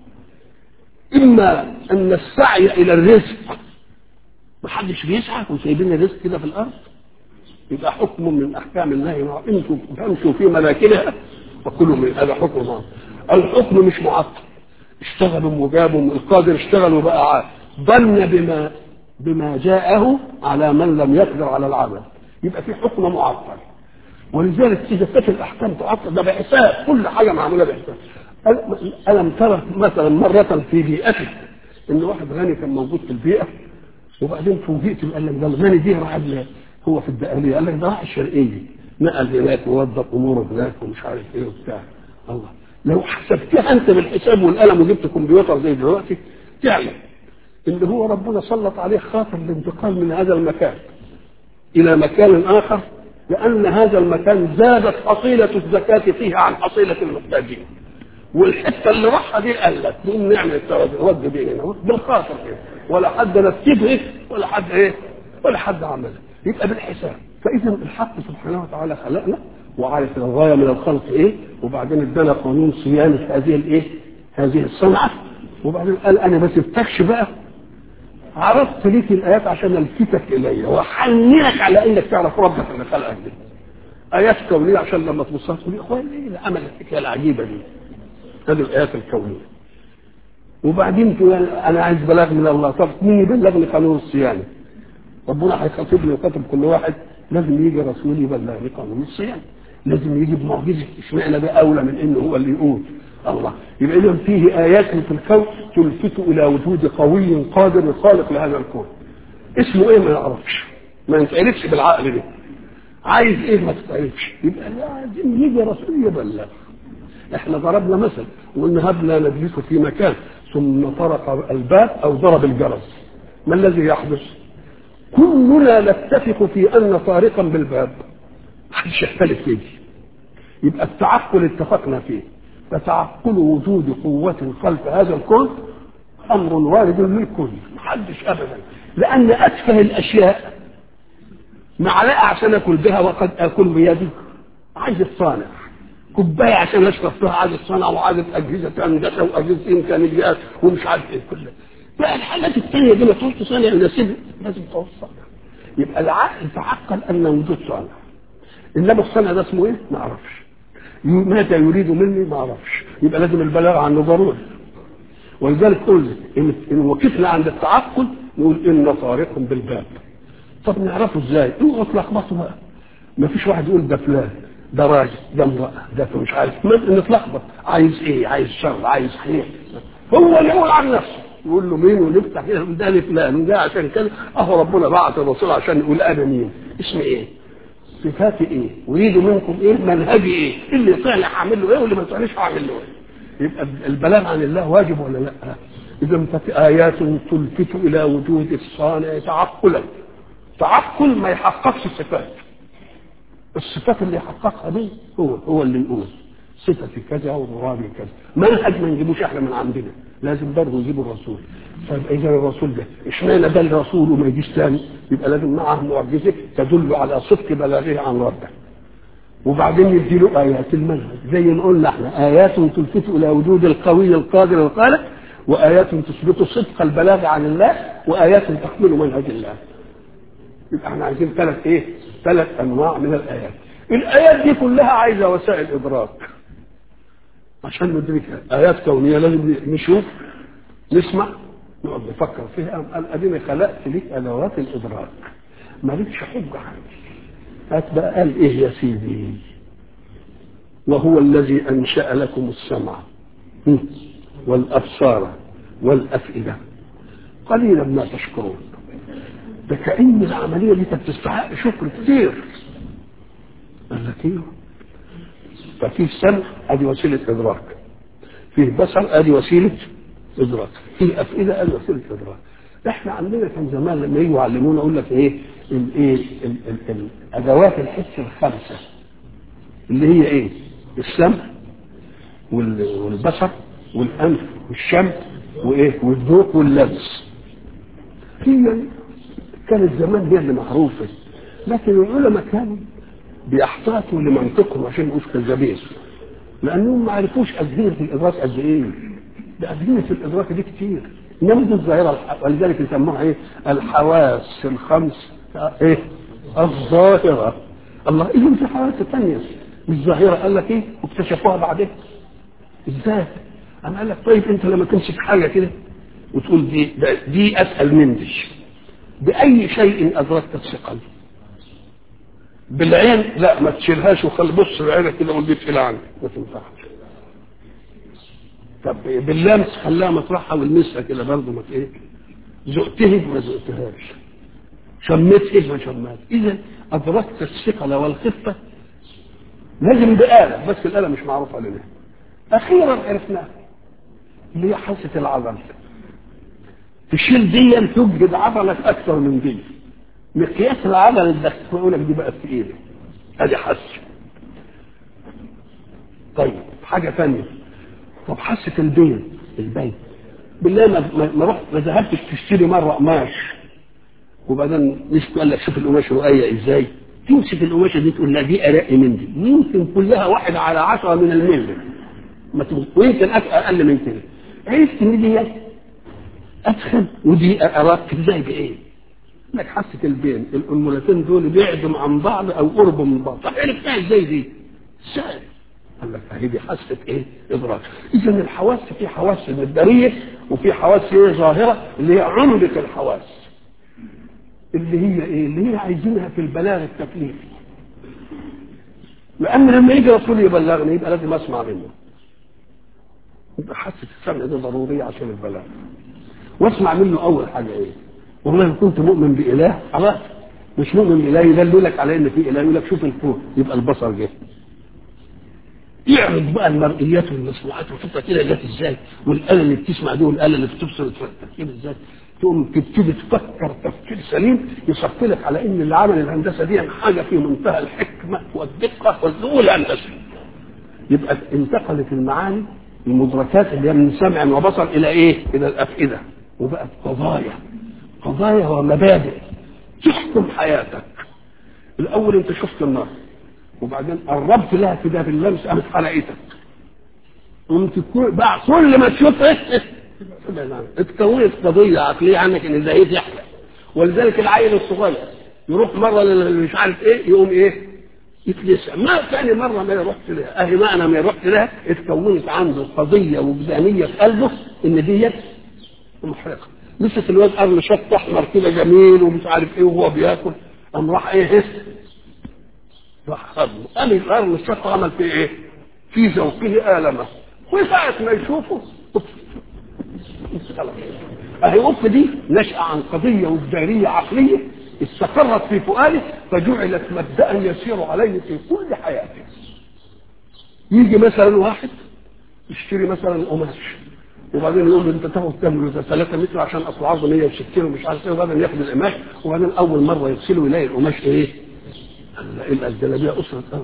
اما ان السعي الى الرزق محدش بيسعى وسايبين الرزق كده في الارض يبقى حكم من احكام الله انتم فامشوا في مناكلها وكلوا من هذا حكم معطل الحكم مش معطل اشتغلوا وجابوا القادر اشتغل وبقى عاد ظن بما بما جاءه على من لم يقدر على العمل يبقى في حكم معطل ولذلك اذا كانت الاحكام تعطل ده بحساب كل حاجه معموله بحساب الم ترى مثلا مره في بيئتك ان واحد غني كان موجود في البيئه وبعدين فوجئت قال لك ده الغني دي راح هو في الدقهليه قال لك ده راح الشرقيه نقل هناك ووظف اموره هناك ومش عارف ايه وبتاع الله لو حسبتها انت بالحساب والقلم وجبت كمبيوتر زي دلوقتي تعلم ان هو ربنا سلط عليه خاطر الانتقال من هذا المكان الى مكان اخر لان هذا المكان زادت حصيله الزكاه فيه عن حصيله المحتاجين والحته اللي راحها دي قلت نقوم نعمل التوازن ود دي هنا بالخاطر كده ولا حد نفذه ولا حد ايه ولا حد عمله يبقى بالحساب فاذا الحق سبحانه وتعالى خلقنا وعارف الغايه من الخلق ايه وبعدين ادانا قانون صيانه هذه الايه هذه الصنعه وبعدين قال انا ما سبتكش بقى عرضت ليك الايات عشان الفتك الي واحننك على انك تعرف ربك اللي خلقك دي ايات كونيه عشان لما تبصها تقول يا اخوان ايه العمل الحكايه العجيبه دي هذه الايات الكونيه وبعدين تقول انا عايز بلاغ من الله طب مين يبلغني قانون الصيانه ربنا هيخاطبني ويخاطب كل واحد لازم يجي رسول يبلغني قانون الصيانه لازم يجي بمعجزه اشمعنى ده اولى من انه هو اللي يقول الله يبقى اذا فيه ايات في الكون تلفت الى وجود قوي قادر خالق لهذا الكون اسمه ايه ما نعرفش ما نتعرفش بالعقل ده عايز ايه ما تتعرفش يبقى لازم يجي رسول يبلغ احنا ضربنا مثل وقلنا هبنا نجلس في مكان ثم طرق الباب او ضرب الجرس ما الذي يحدث كلنا نتفق في ان طارقا بالباب محدش يختلف فيه يبقى التعقل اتفقنا فيه فتعقل وجود قوة خلف هذا الكون أمر وارد للكل محدش أبدا لأن أتفه الأشياء معلقة عشان أكل بها وقد أكل بيدي عايز الصانع كوباية عشان أشرب فيها عايز الصانع وعايز أجهزة هندسة وأجهزة إمكانيات ومش عارف إيه كلها بقى الحاجات الثانية دي ما تقولش صانع يناسبها لازم تقول صانع يبقى العقل تعقل أن وجود صانع إنما الصانع ده اسمه إيه؟ ما أعرفش ماذا يريد مني ما اعرفش يبقى لازم البلاغ عنه ضروري ولذلك قلنا ان ان وقفنا عند التعقل نقول ان طارق بالباب طب نعرفه ازاي؟ اوعوا تلخبطوا بقى ما فيش واحد يقول ده فلان ده راجل ده امراه ده مش عارف ما نتلخبط عايز ايه؟ عايز شر عايز خير هو اللي يقول عن نفسه يقول له مين ونفتح كده ده لفلان وده عشان كده اهو ربنا بعت الرسول عشان يقول انا مين اسمي ايه؟ صفاتي ايه ويريد منكم ايه منهجي ايه اللي يطيعني هعمل له ايه واللي ما يطيعنيش هعمل له ايه يبقى البلاغ عن الله واجب ولا لا اذا ففي ايات تلفت الى وجود الصانع تعقلا تعقل ما يحققش الصفات الصفات اللي يحققها دي هو هو اللي يقول صفتي كذا ومرادي كذا منهج ما نجيبوش احنا من عندنا لازم برضه يجيبوا الرسول طيب اذا الرسول ده اشمعنى ده الرسول وما يجيش ثاني يبقى لازم معه معجزه تدل على صدق بلاغه عن ربه وبعدين يدي له ايات المنهج زي ما قلنا احنا ايات تلفت الى وجود القوي القادر الخالق وايات تثبت صدق البلاغ عن الله وايات تحمل منهج الله يبقى احنا عايزين ثلاث ايه ثلاث انواع من الايات الايات دي كلها عايزه وسائل ادراك عشان ندركها ايات كونيه لازم نشوف نسمع نقعد نفكر فيها قال اديني خلقت ليك ادوات الادراك مالكش حجه عندي هات بقى قال ايه يا سيدي وهو الذي انشا لكم السمع والابصار والافئده قليلا ما تشكرون ده كأن العملية دي تستحق شكر كتير قال لك ايه ففيه سمع ادي وسيلة ادراك فيه بصر ادي وسيلة ادراك فيه افئدة ادي وسيلة ادراك احنا عندنا كان زمان لما يجوا يعلمونا يقول لك ايه الايه ادوات الحس الخمسه اللي هي ايه السمع والبصر والانف والشم وايه والذوق واللمس هي كانت زمان هي اللي معروفه لكن العلماء كانوا بيحتاطوا لمنطقهم عشان يبقوش كذابين لانهم ما عرفوش اجهزه الادراك قد ايه ده اجهزه الادراك دي كتير انما دي الظاهره ولذلك يسموها ايه الحواس الخمس ايه الظاهره الله اذا في حواس ثانيه مش ظاهره قال لك ايه واكتشفوها بعدين ازاي انا قال لك طيب انت لما تمسك حاجه كده وتقول دي دي اسهل من دي باي شيء ادركت الثقل بالعين لا ما تشيلهاش وخلي بص بعينك كده ودي تقيل عنك ما تنفعش طب باللمس خلاها مطرحها والمسها كده برضه ما ايه ذقته ما ذقتهاش شمته ما شمت اذا ادركت الثقل والخفه لازم بآلة بس الآلة مش معروفة لنا أخيرا عرفناها اللي هي حاسة العضل تشيل دي توجد عضلك أكثر من دي مقياس العضل اللي تقول لك دي بقى في ايدك ادي حاسه طيب حاجه ثانيه طب حاسه البين البين بالله ما ما رحت ما ذهبتش تشتري مره قماش وبعدين مش تقول لك شوف القماش رؤيه ازاي تمسك القماشه دي تقول لا دي ارق من دي يمكن كلها واحد على عشرة من الملي ما ويمكن اقل من كده عرفت ان دي ادخل ودي اراك ازاي بايه لك حاسه البين الانملتين دول بعدوا عن بعض او قربوا من بعض طب عرفتها ازاي دي؟ ازاي؟ قال لك اهي دي حاسه ايه؟ ادراك اذا الحواس في حواس مداريه وفي حواس ايه ظاهره اللي هي عمده الحواس اللي هي ايه؟ اللي هي عايزينها في البلاغ التكليفي لان لما يجي رسول يبلغني يبقى لازم اسمع منه يبقى حاسه السمع دي ضروريه عشان البلاغ واسمع منه اول حاجه ايه؟ والله ان كنت مؤمن باله خلاص مش مؤمن باله يدللك على ان في اله يقول لك شوف الكون يبقى البصر جه يعرض بقى المرئيات والمسموعات وشوفها كده جت ازاي والاله اللي بتسمع دي والاله اللي بتبصر التفكير ازاي تقوم تبتدي تفكر تفكير سليم يصفي لك على ان اللي عمل الهندسه دي حاجه في منتهى الحكمه والدقه والذوق الهندسي يبقى انتقلت المعاني المدركات اللي هي من سمع وبصر الى ايه؟ الى الافئده وبقت قضايا قضايا ومبادئ تحكم حياتك الاول انت شفت النار وبعدين قربت لها كده باللمس قامت حلقتك قمت بعد كل ما تشوفها اتكونت قضيه عقليه عنك ان ده ايه تحلق ولذلك العيل الصغير يروح مره مش عارف ايه يقوم ايه يتلسع ما ثاني مره ما يروحش لها اهي ما انا ما رحت لها اتكونت عنده قضيه وجدانيه في قلبه ان ديت محرقه مسك الواد قرن شط احمر كده جميل ومش عارف ايه وهو بياكل قام راح ايه راح هضمه قام القرن الشط عمل فيه ايه؟ في ذوقه آلمة وساعة ما يشوفه اهي اوف دي نشأ عن قضية وجدانية عقلية استقرت في فؤاده فجعلت مبدأ يسير عليه في كل حياته يجي مثلا واحد يشتري مثلا قماش وبعدين يقول له انت تاخد كام 3 متر عشان اصل عرضه 160 ومش عارف ايه وبعدين ياخد القماش وبعدين اول مره يغسله يلاقي القماش ايه؟ يبقى الجلابيه اسره اه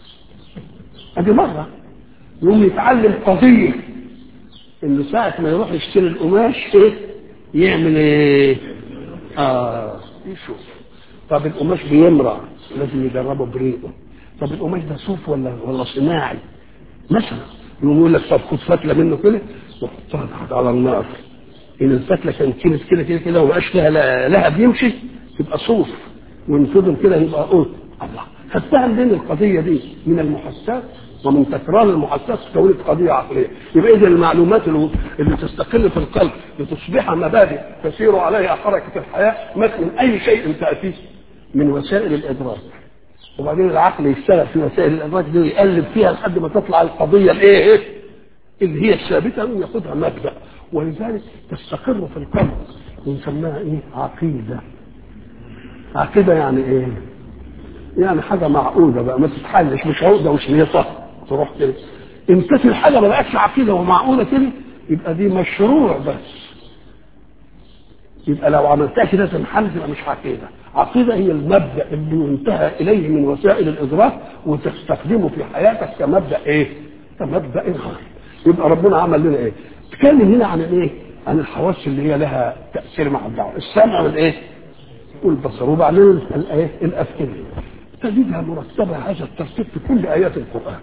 ادي مره يقوم يتعلم قضيه انه ساعه ما يروح يشتري القماش ايه؟ يعمل ايه؟ اه يشوف طب القماش بيمرع لازم يجربه بريقه طب القماش ده صوف ولا ولا صناعي مثلا يقوم يقول لك طب خد فتله منه كده وحطها تحت على النار ان الفتله كانت كده كده كده كده ومبقاش فيها لهب يمشي تبقى صوف وان فضل كده يبقى قلت الله خدتها منين القضيه دي من المحسات ومن تكرار المحسات تكونت قضيه عقليه يبقى اذا المعلومات اللي تستقل في القلب لتصبح مبادئ تسير عليها حركه الحياه مثل اي شيء تاتيه من وسائل الادراك وبعدين العقل يشتغل في وسائل الادراك دي ويقلب فيها لحد ما تطلع القضيه الايه اللي هي الثابته وياخدها مبدا ولذلك تستقر في القلب ونسميها ايه عقيده عقيده يعني ايه يعني حاجه معقوده بقى ما تتحلش مش عقده وشريطه تروح كده ان كانت الحاجه ما بقتش عقيده ومعقوده كده يبقى دي مشروع بس يبقى لو عملتها كده تنحل تبقى مش عقيده عقيده هي المبدا اللي ينتهى اليه من وسائل الادراك وتستخدمه في حياتك كمبدا ايه كمبدا غاية يبقى ربنا عمل لنا ايه تكلم هنا عن الايه عن الحواس اللي هي لها تاثير مع الدعوه السمع والايه والبصر وبعدين الايه الافئده تجدها مرتبه هذا الترتيب في كل ايات القران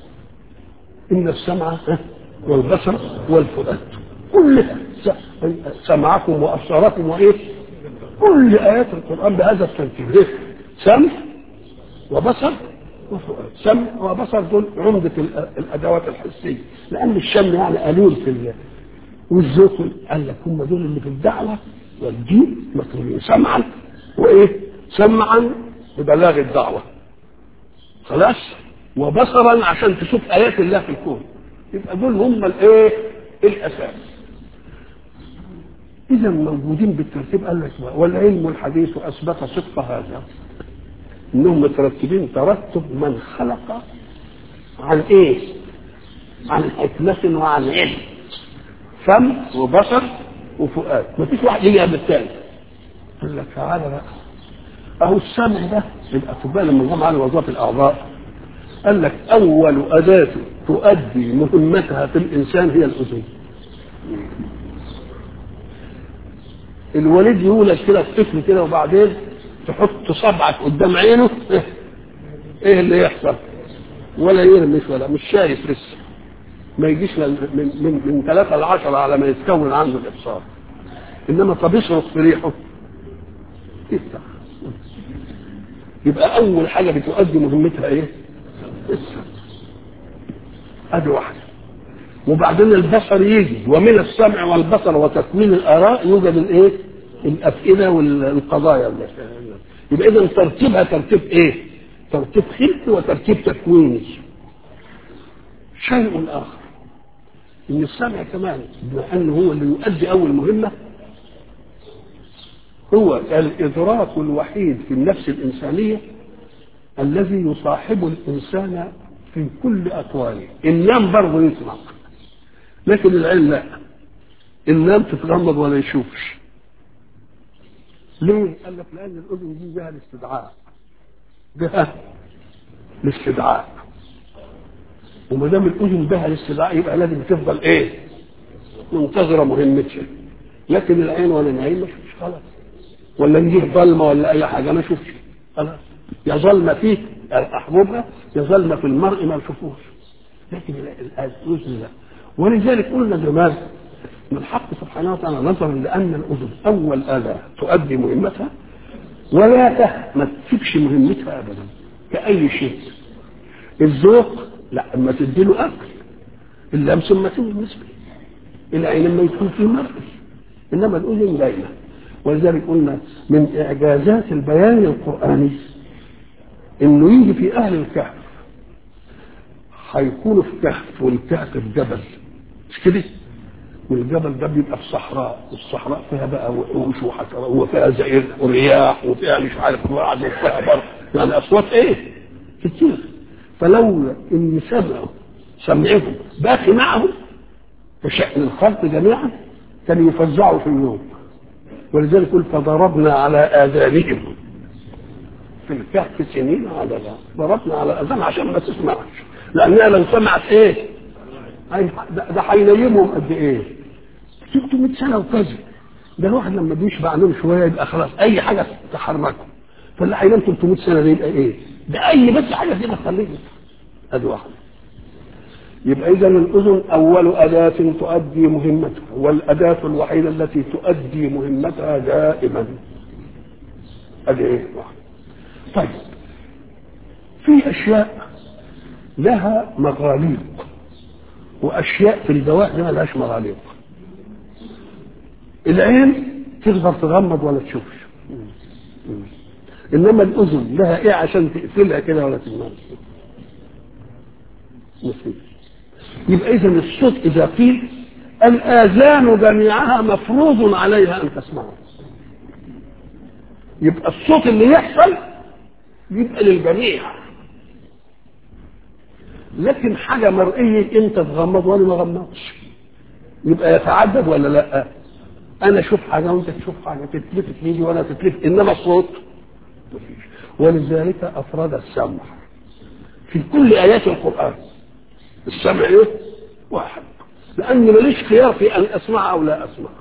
ان السمع والبصر والفؤاد كلها سمعكم وابصاركم وايه كل ايات القران بهذا الترتيب إيه؟ سمع وبصر وفؤاد سمع وبصر دول عمدة الأدوات الحسية لأن الشم يعني قليل في ال... والذوق قال لك هم دول اللي في الدعوة والدين مطلوبين سمعا وإيه؟ سمعا ببلاغ الدعوة خلاص وبصرا عشان تشوف آيات الله في الكون يبقى دول هم الإيه؟ الأساس إذا موجودين بالترتيب قال لك والعلم الحديث أثبت صدق هذا انهم مترتبين ترتب من خلق عن ايه عن حكمة وعن علم فم وبصر وفؤاد ما فيش واحد يجي قبل الثاني يقول لك تعالى بقى اهو السمع ده يبقى خد بالك لما جم على وظائف الاعضاء قال لك اول اداه تؤدي مهمتها في الانسان هي الاذن الوليد يولد كده الطفل كده وبعدين تحط صبعك قدام عينه ايه اللي يحصل ولا يرمش ولا مش شايف لسه ما يجيش من من من ثلاثة ل 10 على ما يتكون عنده الابصار انما طب يصرخ في ريحه السمع يبقى اول حاجه بتؤدي مهمتها ايه السمع ادي واحده وبعدين البصر يجي ومن السمع والبصر وتكوين الاراء يوجد الايه الافئده والقضايا اللي يبقى اذا ترتيبها ترتيب ايه ترتيب خلقي وترتيب تكويني شيء اخر ان السمع كمان بما انه هو اللي يؤدي اول مهمه هو الادراك الوحيد في النفس الانسانيه الذي يصاحب الانسان في كل اطواله النام برضه يسمع لكن العين لا النام تتغمض ولا يشوفش ليه؟ قال لك لان الاذن دي بها الاستدعاء بها الاستدعاء وما دام الاذن بها الاستدعاء يبقى لازم تفضل ايه؟ منتظره مهمتها لكن العين ولا العين ما شوفش خلاص ولا نجيب ظلمه ولا اي حاجه ما شوفش خلاص يا ظلمه فيه احببها يا ظلمه في المرء ما نشوفوش لكن الاذن لا ولذلك قلنا زمان ان الحق سبحانه وتعالى نظرا لان الاذن اول اله تؤدي مهمتها ولا ما تسيبش مهمتها ابدا كاي شيء الذوق لا اما تدي له اكل اللمس ما بالنسبه العين لما يكون في مرء انما الاذن دائما ولذلك قلنا من اعجازات البيان القراني انه يجي في اهل الكهف هيكونوا في كهف والكهف في جبل مش كده والجبل ده بيبقى في صحراء والصحراء فيها بقى وحوش وحشرات وفيها زئر ورياح وفيها مش عارف رعد وفيها برد يعني اصوات ايه؟ كتير فلولا ان سمعوا سمعهم باقي معهم كشأن الخلق جميعا كانوا يفزعوا في اليوم ولذلك يقول فضربنا على اذانهم في الكهف سنين على لا ضربنا على الاذان عشان ما تسمعش لانها لو سمعت ايه ده هينيمهم قد ايه 600 سنه وكذا ده الواحد لما بيشبع نوم شويه يبقى خلاص اي حاجه تحركه فاللي هينام 300 سنه ده يبقى ايه ده اي بس حاجه كده تخليه ادي واحده يبقى اذا الاذن اول اداه تؤدي مهمتها والاداه الوحيده التي تؤدي مهمتها دائما ادي ايه واحده طيب في اشياء لها مغاليق واشياء في الجوارح ما لهاش مغاليق العين تقدر تغمض ولا تشوفش انما الاذن لها ايه عشان تقفلها كده ولا تسمعش يبقى اذا الصوت اذا قيل الاذان جميعها مفروض عليها ان تسمعه يبقى الصوت اللي يحصل يبقى للجميع لكن حاجه مرئيه انت تغمض وانا ما غمضش يبقى يتعدد ولا لا انا اشوف حاجه وانت تشوف حاجه تتلفت ليجي وانا تتلفت انما الصوت مفيش ولذلك افراد السمع في كل ايات القران السمع ايه واحد لان ماليش خيار في ان اسمع او لا اسمع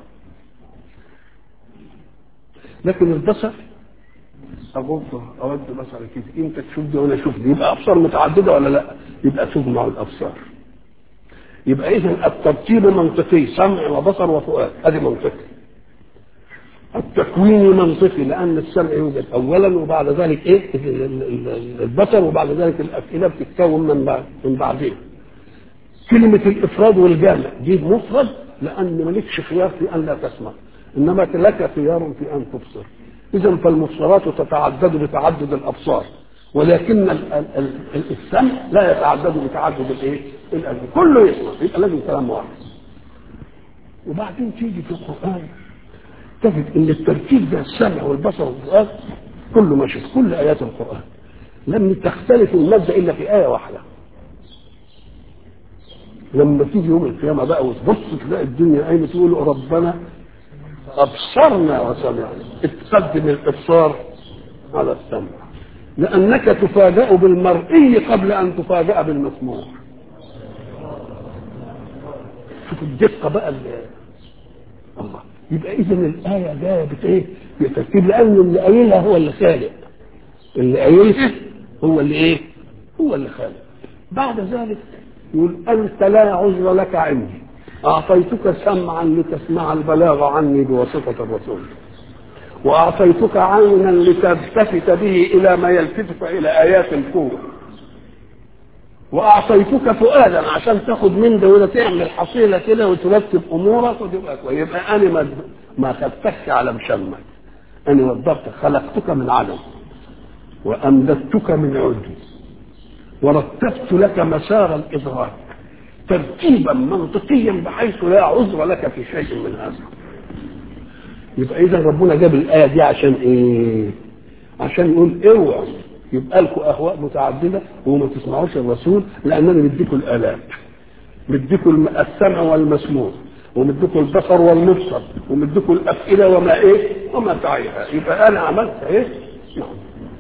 لكن البصر اغض اود بصري كده انت تشوف دي وانا اشوف دي يبقى ابصار متعدده ولا لا يبقى تجمع الابصار يبقى اذا الترتيب منطقي سمع وبصر وفؤاد ادي منطقي التكوين منطقي لان السمع يوجد اولا وبعد ذلك ايه البصر وبعد ذلك الافئده بتتكون من بعد من بعدين كلمه الافراد والجامع دي مفرد لان مالكش خيار في ان لا تسمع انما لك خيار في ان تبصر اذا فالمبصرات تتعدد بتعدد الابصار ولكن ال ال ال السمع لا يتعدد بتعدد الايه؟ القلب كله يسمع يبقى لازم كلام واحد وبعدين تيجي في القران تجد ان الترتيب ده السمع والبصر والفؤاد كله ماشي في كل ايات القران لم تختلف الماده الا في ايه واحده لما تيجي يوم القيامه بقى وتبص تلاقي الدنيا قايمه تقول ربنا ابصرنا وسمعنا تقدم الابصار على السمع لانك تفاجا بالمرئي قبل ان تفاجا بالمسموع شوف الدقه بقى اللي الله يبقى اذا الايه جايه بايه؟ بترتيب لان اللي قايلها هو اللي خالق اللي قايلها هو اللي ايه؟ هو اللي خالق بعد ذلك يقول انت لا عذر لك عندي اعطيتك سمعا لتسمع البلاغ عني بواسطه الرسول واعطيتك عينا لتلتفت به الى ما يلفتك الى ايات الكون واعطيتك فؤادا عشان تاخد من ده وده تعمل حصيله كده وترتب امورك وتبقى كويس يبقى انا ما ما خدتكش على مشمك انا وضبتك خلقتك من عدم وامددتك من عدل ورتبت لك مسار الادراك ترتيبا منطقيا بحيث لا عذر لك في شيء من هذا يبقى اذا ربنا جاب الايه دي عشان ايه عشان يقول اوعوا يبقى لكم اهواء متعدده وما تسمعوش الرسول لانني مديكم الالات مديكم السمع والمسموع ومديكم البصر والمبصر ومديكم الافئده وما ايه وما تعيها يبقى انا عملت ايه نعم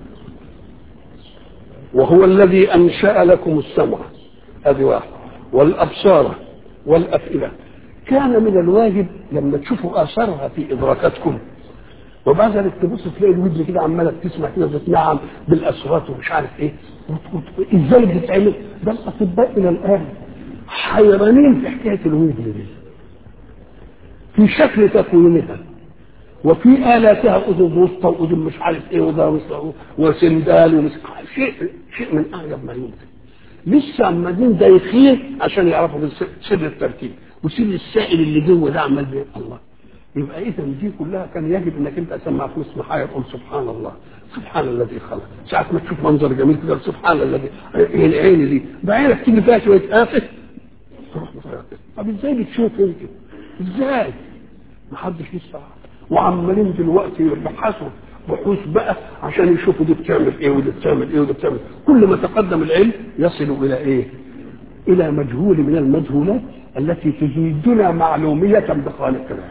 وهو الذي انشا لكم السمع هذه واحد والابصار والافئده كان من الواجب لما تشوفوا اثرها في ادراكاتكم وبعد ذلك تبص تلاقي الودن كده عماله بتسمع كده بتنعم بالاصوات ومش عارف ايه ازاي بتتعمل ده الاطباء الى الان حيرانين في حكايه الودن دي في شكل تكوينها وفي آلاتها أذن وسطى وأذن مش عارف إيه وده وسندال ومش شيء شيء من أعجب ما يمكن لسه عمالين دايخين عشان يعرفوا سر التركيب وسر السائل اللي جوه ده عمال بيه الله يبقى اذا دي كلها كان يجب انك انت اسمع في اسم حاجه تقول سبحان الله سبحان الذي خلق ساعة ما تشوف منظر جميل كده سبحان الذي العين دي بعينك تيجي فيها شويه آفة تروح طب ازاي بتشوف انت ازاي ما حدش لسه وعمالين دلوقتي يبحثوا بحوث بقى عشان يشوفوا دي بتعمل ايه ودي بتعمل ايه ودي بتعمل كل ما تقدم العلم يصل الى ايه الى مجهول من المجهولات التي تزيدنا معلومية بخالقنا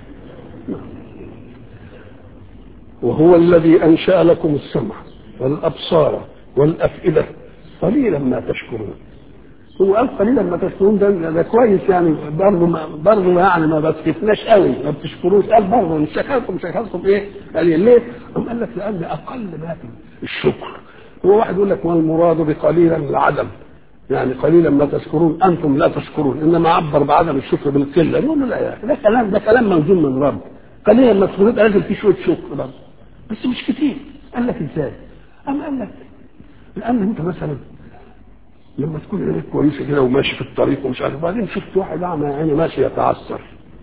وهو الذي أنشأ لكم السمع والأبصار والأفئدة قليلا ما تشكرون هو قال قليلا ما تشكرون ده, ده كويس يعني برضه ما برضه يعني ما بتكفناش قوي ما بتشكروش قال برضه مش شكرتم شكرتم ايه؟ قال لي ليه؟ قام قال لك لان اقل ما في الشكر هو واحد يقول لك والمراد بقليلا العدم يعني قليلا ما تشكرون انتم لا تشكرون انما عبر بعدم الشكر بالقله يقول له لا يا ده كلام ده كلام موزون من رب قليلا ما تشكرون لازم في شويه شكر برضه بس مش كتير قال لك ازاي؟ قام قال لك لان انت مثلا لما تكون عينيك كويسه كده وماشي في الطريق ومش عارف بعدين شفت واحد اعمى عيني ماشي يتعثر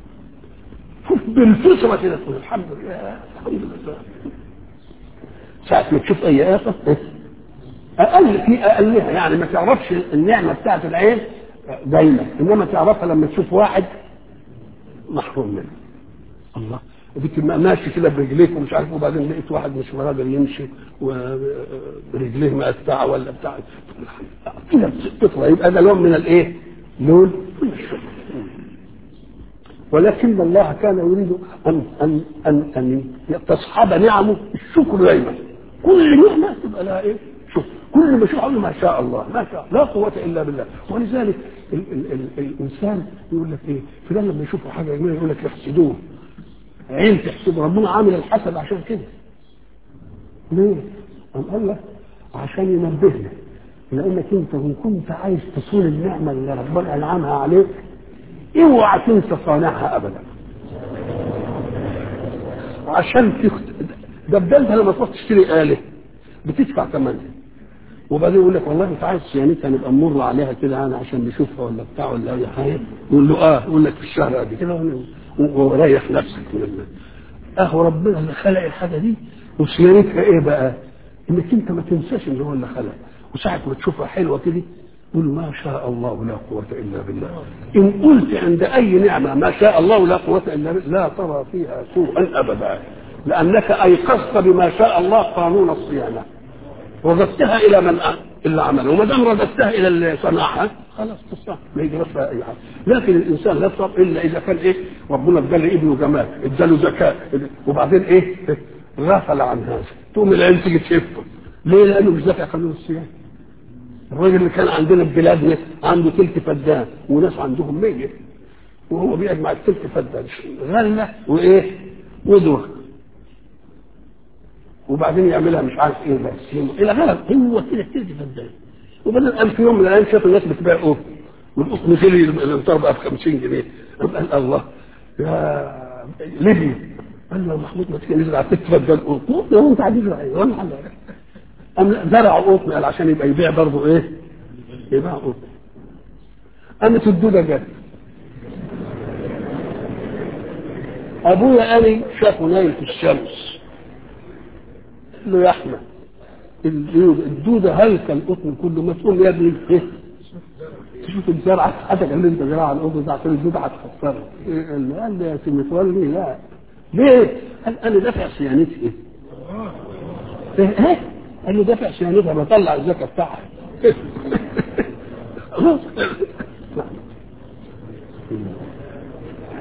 بالفطره كده تقول الحمد لله الحمد لله ساعة ما تشوف أي آفة أقل في أقلها يعني ما تعرفش النعمة بتاعت العين دايما إنما تعرفها لما تشوف واحد محروم منه الله بت ماشي كده برجليك ومش عارف وبعدين لقيت واحد مش قادر يمشي ورجليه مقطعه ولا بتاع كده تطلع يبقى ده لون من الايه؟ لون من الشكر ولكن الله كان يريد ان ان ان ان تصحب نعمه الشكر دايما كل نعمه تبقى لها ايه؟ شكر كل ما شاء الله ما شاء الله ما شاء لا قوه الا بالله ولذلك ال ال ال الانسان يقول لك ايه؟ فلان لما يشوفوا حاجه جميله يقول لك يحسدوه عين تحسد ربنا عامل الحسد عشان كده ليه؟ قام قال لك عشان ينبهنا لانك انت ان كنت عايز تصون النعمه اللي ربنا انعمها عليك اوعى تنسى صانعها ابدا عشان تخت... ده بدل لما تروح تشتري آلة بتدفع ثمنها وبعدين يقول لك والله انت عايز صيانتها نبقى نمر عليها كده انا عشان نشوفها ولا بتاع ولا اي حاجه يقول له اه يقول لك في الشهر قد كده وريح نفسك من المال اهو ربنا اللي خلق الحاجه دي وصيانتها ايه بقى؟ انك انت ما تنساش ان هو اللي خلق وساعه ما تشوفها حلوه كده قول ما شاء الله لا قوة إلا بالله إن قلت عند أي نعمة ما شاء الله لا قوة إلا بالله لا ترى فيها سوءا أبدا لأنك أيقظت بما شاء الله قانون الصيانة رددتها إلى من اللي عمله وما دام رددتها إلى اللي صنعها خلاص تصنع ما يجرى فيها أي حاجة لكن الإنسان لا يصاب إلا إذا كان إيه ربنا اداله ابنه جمال اداله ذكاء وبعدين إيه غفل عن هذا تقوم العين تيجي تشفه ليه؟ لأنه مش دافع قانون الصيانة الراجل اللي كان عندنا في بلادنا عنده تلت فدان وناس عندهم مية وهو بيجمع التلت فدان غلة وايه ودور وبعدين يعملها مش عارف ايه بس الى غلط هو كده التلت فدان وبعدين قام في يوم من الايام شاف الناس بتبيع قط والقط غلي الامتار بقى ب 50 جنيه قال الله يا ليبيا قال له يا محمود ما تيجي نزرع تتفضل قطن قلت له انت هتزرع ايه؟ وانا هزرع أم زرع قطن قال عشان يبقى يبيع برضه ايه؟ يبيع قطن قامت الدودة جت ابويا قال شافه نايم في الشمس قال له يا احمد الدوده هلك القطن كله ما تقول يا ابني ايه تشوف الزرعه حتى اللي انت زرعها القطن ده عشان الدوده هتخسرها إيه قال له قال لي يا سيدي متولي لا ليه؟ قال انا دافع صيانتي ايه؟ ايه ايه؟ قال له دافع صيانتها بطلع الزكاه بتاعها خلاص